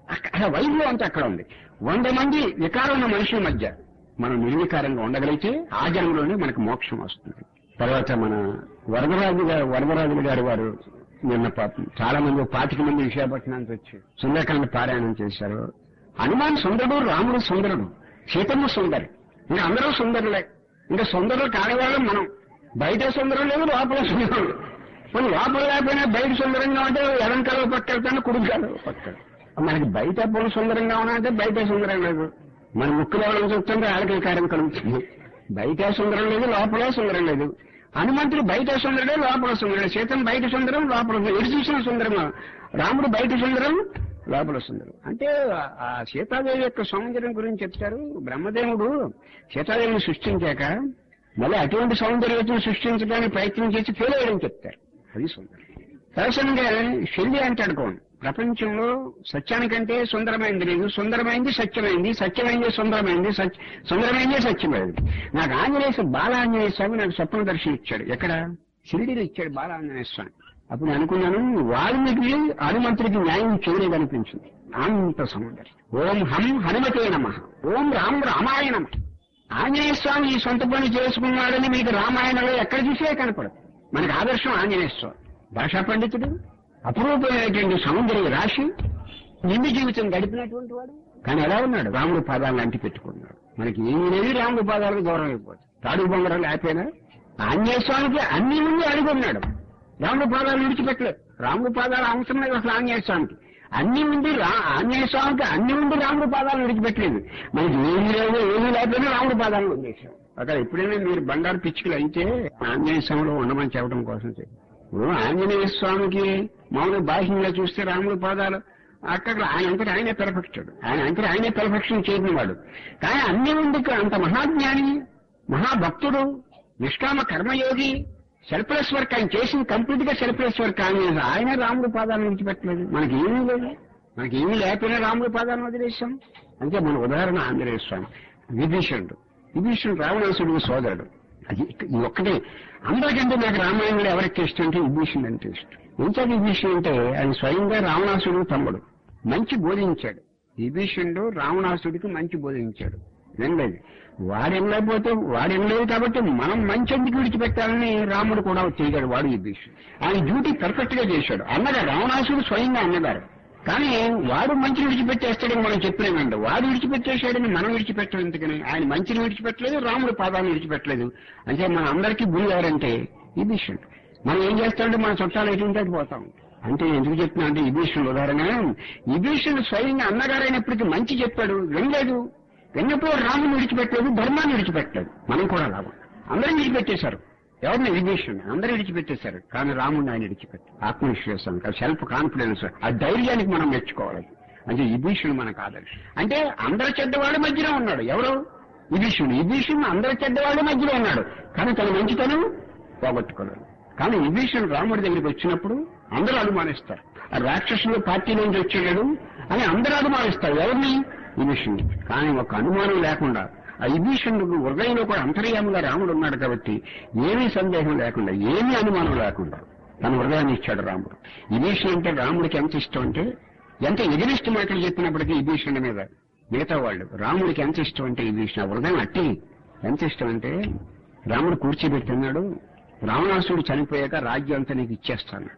అక్కడ వైద్యం అంతా అక్కడ ఉంది వంద మంది వికారం ఉన్న మనుషుల మధ్య మనం నిర్వికారంగా ఉండగలిగితే ఆ జన్మలోనే మనకు మోక్షం వస్తుంది తర్వాత మన వరదరాజు గారు వరదరాజులు గారు వారు నిన్న పాపం చాలా మంది పాతిక మంది విశాఖపట్నానికి వచ్చి సుందరకాండ పారాయణం చేశారు హనుమాన్ సుందరుడు రాముడు సుందరుడు సీతమ్మ సుందరి ఇంకా అందరూ సుందరులే ఇంకా సుందరులు కానివాళ్ళం మనం బయట సుందరం లేదు లోపల సుందరం లేదు మనం లోపల లేకపోయినా బయట సుందరంగా ఉంటే ఎడం కలవ పక్కెళ్తాను కుడి కలవ పక్కన మనకి బయట పొలు సుందరంగా ఉన్నాయంటే బయట సుందరం లేదు మన ముక్కులో ఎవరైనా చూస్తుంటే ఆడకి కార్యం కలుగుతుంది బయట సుందరం లేదు లోపల సుందరం లేదు హనుమంతుడు బయట సుందరుడే లోపల సుందరుడు సీతం బయట సుందరం లోపల సుందరం. ఎటు చూసిన సుందరం రాముడు బయట సుందరం లోపల సుందరం అంటే ఆ- ఆ సీతాదేవి యొక్క సౌందర్యం గురించి చెప్తారు బ్రహ్మదేవుడు సీతాదేవిని సృష్టించాక మళ్ళీ అటువంటి సౌందర్యతను సృష్టించడానికి ప్రయత్నం చేసి ఫెయిల్ అయ్యడం చెప్తారు అది సుందరం సరసంగా శల్య అంటాడు కోండి ప్రపంచంలో సత్యానికంటే సుందరమైంది లేదు సుందరమైంది సత్యమైంది సత్యమైంది సుందరమైంది సత్య- సుందరమైంది సత్యమైంది నాకు ఆంజనేయ స్వామి బాల ఆంజనేయ స్వామి నాకు స్వప్న దర్శనం ఇచ్చాడు ఎక్కడ షిరిడీలో ఇచ్చాడు బాల ఆంజనేయ స్వామి అప్పుడు నేను అనుకున్నాను వాల్మీకి హనుమంతుడికి న్యాయం చేయలేదనిపించింది అంత సౌందర్యం ఓం హం హనుమతే నమ ఓం రామ్ రామాయ నమ ఆంజనేయ స్వామి ఈ సొంత పని చేసుకున్నాడని మీకు రామాయణంలో ఎక్కడ చూసే కనపడదు మనకి ఆదర్శం ఆంజనేయ స్వామి భాషా పండితుడు అపురూపమైనటువంటి సౌందర్య రాశి నిండు జీవితం గడిపినటువంటి వాడు కానీ ఎలా ఉన్నాడు రాముడు పాదాలను అంటి పెట్టుకున్నాడు మనకి ఏమీ లేదు రాముడు పాదాలకు దూరం అయిపోతుంది తాడు బొంగరం లేకపోయినా ఆంజనేయ స్వామికి అన్ని ముందు అడుగున్నాడు రాముడు పాదాలు విడిచిపెట్టలేదు రాముడు పాదాలు అవసరం లేదు అసలు ఆంజనేయ స్వామికి అన్ని ఉండి రా ఆంజనేయ స్వామికి అన్ని ఉండి రాముడు పాదాలు విడిచిపెట్టలేదు మనకి ఏమీ లేదు ఏమీ లేకపోయినా రాముడు పాదాలు వదిలేశాం అక్కడ ఎప్పుడైనా మీరు బంగారు పిచ్చుకలు అయితే ఆంజనేయ స్వామిలో ఉండమని చెప్పడం కోసం చెప్పి ఇప్పుడు ఆంజనేయ స్వామికి మామూలు బాహ్యంగా చూస్తే రాముడు పాదాలు అక్కడ ఆయన అంతటి ఆయనే పెర్ఫెక్టెడ్ ఆయన అంతటి ఆయనే పెర్ఫెక్షన్ చేసినవాడు కానీ అన్ని ఉండి అంత మహాజ్ఞాని మహాభక్తుడు నిష్కామ కర్మయోగి సెల్ఫ్లెస్ వర్క్ ఆయన చేసింది కంప్లీట్ గా సెల్ఫ్లెస్ వర్క్ ఆయన ఆయన రాముడు పాదాలను విడిచిపెట్టలేదు మనకి ఏమీ లేదు మనకి ఏమీ లేకపోయినా రాముడి పాదాలను వదిలేశాం అంటే మన ఉదాహరణ ఆంజనేయ స్వామి విభీషణుడు విభీషణుడు రావణాసుడికి సోదరుడు అది ఇది ఒక్కటే అందరికంటే నాకు రామాయణంలో ఎవరికి ఇష్టం అంటే విభీషణుడు అంటే ఇష్టం ఇంకా విభీషణుడు అంటే ఆయన స్వయంగా రావణాసుడు తమ్ముడు మంచి బోధించాడు విభీషణుడు రావణాసుడికి మంచి బోధించాడు వినలేదు వాడెనలేకపోతే వాడెనలేదు కాబట్టి మనం మంచి ఎందుకు విడిచిపెట్టాలని రాముడు కూడా చేయగాడు వాడు విభీషణుడు ఆయన డ్యూటీ పర్ఫెక్ట్ గా చేశాడు అన్నగా రావణాసుడు స్వయంగా అన్నగారు కానీ వాడు మంచిని విడిచిపెట్టేస్తాడని మనం చెప్పలేమండి వాడు విడిచిపెట్టేశాడని మనం విడిచిపెట్టడం ఎందుకని ఆయన మంచిని విడిచిపెట్టలేదు రాముడు పాదాలను విడిచిపెట్టలేదు అంటే మన అందరికీ గురి ఎవరంటే విభీషణుడు మనం ఏం చేస్తామంటే మన చుట్టాలు ఎటువంటి అటు పోతాం అంటే ఎందుకు చెప్తున్నా అంటే విభీషణుడు ఉదాహరణ విభీషణుడు స్వయంగా అన్నగారైనప్పటికీ మంచి చెప్పాడు వినలేదు విన్నప్పుడు రాముని విడిచిపెట్టలేదు ధర్మాన్ని విడిచిపెట్టలేదు మనం కూడా లాభం అందరం విడిచిపెట్టేశారు ఎవరిని విభీషణ్ అందరూ విడిచిపెట్టేశారు కానీ రాముడిని ఆయన విడిచిపెట్టారు ఆత్మవిశ్వాసం సెల్ఫ్ కాన్ఫిడెన్స్ ఆ ధైర్యానికి మనం మెచ్చుకోవాలి అంటే విభీషణుడు మనకు ఆదర్శం అంటే అందరి చెడ్డవాళ్ళ మధ్యలో ఉన్నాడు ఎవరు విభీషణుడు విభీషణుడు అందరి చెడ్డవాళ్ళ మధ్యలో ఉన్నాడు కానీ తన మంచితనం పోగొట్టుకోలేదు కానీ విభీషణుడు రాముడి దగ్గరికి వచ్చినప్పుడు అందరూ అనుమానిస్తారు ఆ రాక్షసుల పార్టీ నుంచి వచ్చాడు అని అందరూ అనుమానిస్తారు ఎవరిని విభీషణుడు కానీ ఒక అనుమానం లేకుండా ఆ విభీషణుడు హృదయంలో కూడా అంతర్యాముగా రాముడు ఉన్నాడు కాబట్టి ఏమీ సందేహం లేకుండా ఏమీ అనుమానం లేకుండా తన హృదయాన్ని ఇచ్చాడు రాముడు విభీషణుడు అంటే రాముడికి ఎంత ఇష్టం అంటే ఎంత ఎగిరిష్ట మాటలు చెప్పినప్పటికీ విభీషణుడి మీద మిగతా వాళ్ళు రాముడికి ఎంత ఇష్టం అంటే విభీషణ హృదయం అట్టి ఎంత ఇష్టం అంటే రాముడు కూర్చోబెట్టున్నాడు రావణాసుడు చనిపోయాక రాజ్యం అంతా నీకు ఇచ్చేస్తాడు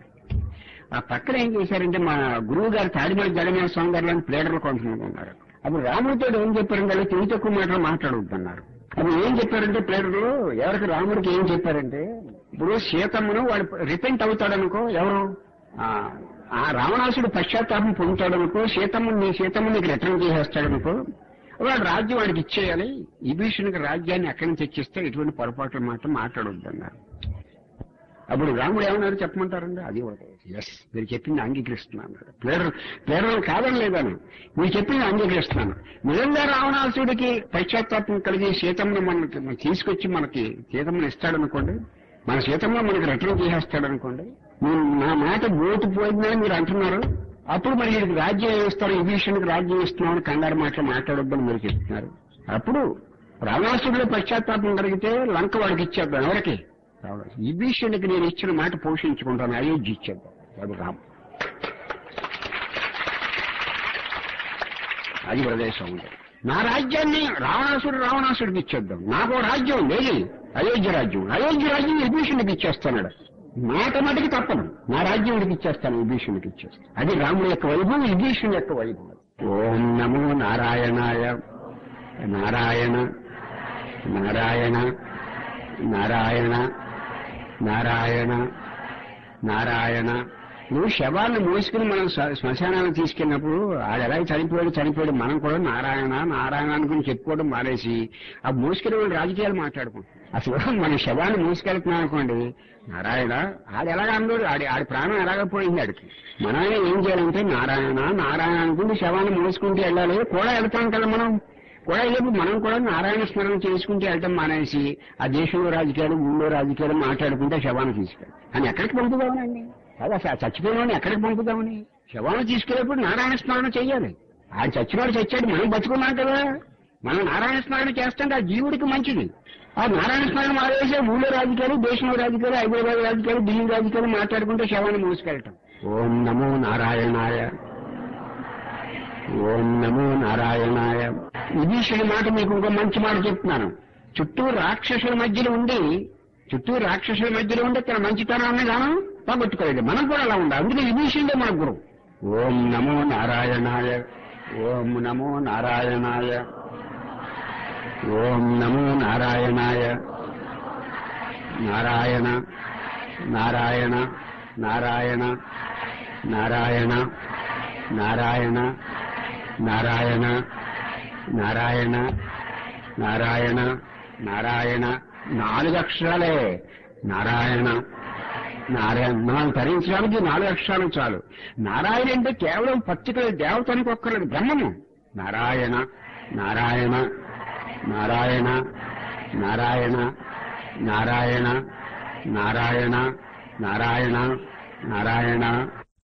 ఆ పక్కన ఏం చేశారంటే మా గురువు గారు తాడిమల్లి జగన్మోహన స్వామి గారు లాంటి ప్లేడర్లు కొంతమంది ఉన్నారు అప్పుడు రాముడితో ఏం చెప్పారంటే వాళ్ళు తెలివి తక్కువ మాటలు మాట్లాడొద్దన్నారు అప్పుడు ఏం చెప్పారంటే ప్లేడర్లు ఎవరికి రాముడికి ఏం చెప్పారంటే ఇప్పుడు సీతమ్మను వాడు రిపెంట్ అవుతాడనుకో ఎవరు ఆ, ఆ రావణాసుడు పశ్చాత్తాపం పొందుతాడనుకో సీతమ్మ నీ సీతమ్మ నీకు రిటర్న్ చేసేస్తాడనుకో వాడు రాజ్యం వాడికి ఇచ్చేయాలి విభీషణుడికి రాజ్యాన్ని ఎక్కడి నుంచి తెచ్చిస్తే ఎటువంటి పొరపాట్లు మాత్రం మాట్లాడొద్దన్నారు అప్పుడు రాముడు ఏమన్నారు చెప్పమంటారండి అది ఎస్ మీరు చెప్పింది అంగీకరిస్తున్నాను ప్లేడర్ ప్లేడర్ కాదని లేదాను మీరు చెప్పింది అంగీకరిస్తున్నాను నిజంగా రావణాసుడికి పశ్చాత్తాపం కలిగి సీతమ్మను మనకి మనకి తీసుకొచ్చి మనకి సీతమ్మను ఇస్తాడనుకోండి మన సీతమ్మ మనకి రిటర్న్ చేసేస్తాడనుకోండి మీరు నా మాట ఓటు పోయిందని మీరు అంటున్నారు అప్పుడు మరి వీడికి రాజ్యం ఇస్తారు విభీషణుడికి రాజ్యం ఇస్తున్నామని కంగారు మాటలు మాట్లాడొద్దని మీరు చెప్తున్నారు అప్పుడు రావణాసుడిలో పశ్చాత్తాపం కలిగితే లంక వాడికి ఇచ్చేద్దాం ఎవరికి రావణాసుడు. విభీషణుడికి నేను ఇచ్చిన మాట పోషించుకుంటాను అయోధ్య ఇచ్చేద్దాం వాడు రాము అది ప్రదేశం ఉంది నా రాజ్యాన్ని రావణాసుడు రావణాసుడికి ఇచ్చేద్దాం నాకు ఓ రాజ్యం ఉంది ఏది అయోధ్య రాజ్యం అయోధ్య రాజ్యం విభీషణుడికి ఇచ్చేస్తున్నాడు మాట మటుకి తప్పను నా రాజ్యం వీడికి ఇచ్చేస్తాను విభీషణుడికి ఇచ్చేస్తాను అది రాముడి యొక్క వైభవం విభీషణుడి యొక్క వైభవం ఓం నమో నారాయణాయ నారాయణ నారాయణ నారాయణ నారాయణ నారాయణ నువ్వు శవాన్ని మోసుకుని మనం శ్మ- శ్మశానానికి తీసుకెళ్ళినప్పుడు ఆడు ఎలా చనిపోయాడు చనిపోయాడు మనం కూడా నారాయణ నారాయణ అనుకుని చెప్పుకోవడం మానేసి ఆ మోసుకెళ్ళి వాళ్ళు రాజకీయాలు మాట్లాడుకుంటాం అసలు మన శవాన్ని మోసుకెళ్తున్నాం అనుకోండి నారాయణ ఆడు ఎలాగ అన్నాడు ఆడి ఆడి ప్రాణం ఎలాగ పోయింది ఆడికి మనం ఏం చేయాలంటే నారాయణ నారాయణ అనుకుంటే శవాన్ని మోసుకుంటూ వెళ్ళాలి కూడా వెళ్తాం కదా మనం కూడా వెళ్ళేప్పుడు మనం కూడా నారాయణ స్మరణ చేసుకుంటూ వెళ్ళటం మానేసి ఆ దేశంలో రాజకీయాలు ఊళ్ళో రాజకీయాలు మాట్లాడుకుంటే శవాన్ని తీసుకెళ్ళి అని ఎక్కడికి పంపుదామనండి అదే అసలు ఆ చచ్చిపోయిన ఎక్కడికి పంపుదామని శవాన్ని తీసుకెళ్ళేప్పుడు నారాయణ స్మరణ చెయ్యాలి ఆ చచ్చినోడు చచ్చాడు మనం బతుకున్నాం కదా మనం నారాయణ స్మరణ చేస్తుంటే ఆ జీవుడికి మంచిది ఆ నారాయణ స్మరణ మారేసే ఊళ్ళో రాజకీయాలు దేశంలో రాజకీయాలు హైదరాబాద్ రాజకీయాలు ఢిల్లీ రాజకీయాలు మాట్లాడుకుంటే శవాన్ని మోసుకెళ్ళటం ఓం నమో నారాయణాయ ఓం నమో నారాయణాయ విభీషణి మాట మీకు ఇంకో మంచి మాట చెప్తున్నాను చుట్టూ రాక్షసుల మధ్యలో ఉండి చుట్టూ రాక్షసుల మధ్యలో ఉండి తన మంచితనాన్ని గాను పోగొట్టుకోలేదు మనం కూడా అలా ఉండాలి అందుకే విభీషణుడే మన గురువు ఓం నమో నారాయణాయ ఓం నమో నారాయణాయ ఓం నమో నారాయణాయ నారాయణ నారాయణ నారాయణ నారాయణ నారాయణ నారాయణ నారాయణ నారాయణ నారాయణ నాలుగు అక్షరాలే నారాయణ నారాయణ మనం తరించడానికి నాలుగు అక్షరాలు చాలు నారాయణ అంటే కేవలం పచ్చిక దేవతనికి ఒక్కలేదు బ్రహ్మము నారాయణ నారాయణ నారాయణ నారాయణ నారాయణ నారాయణ నారాయణ నారాయణ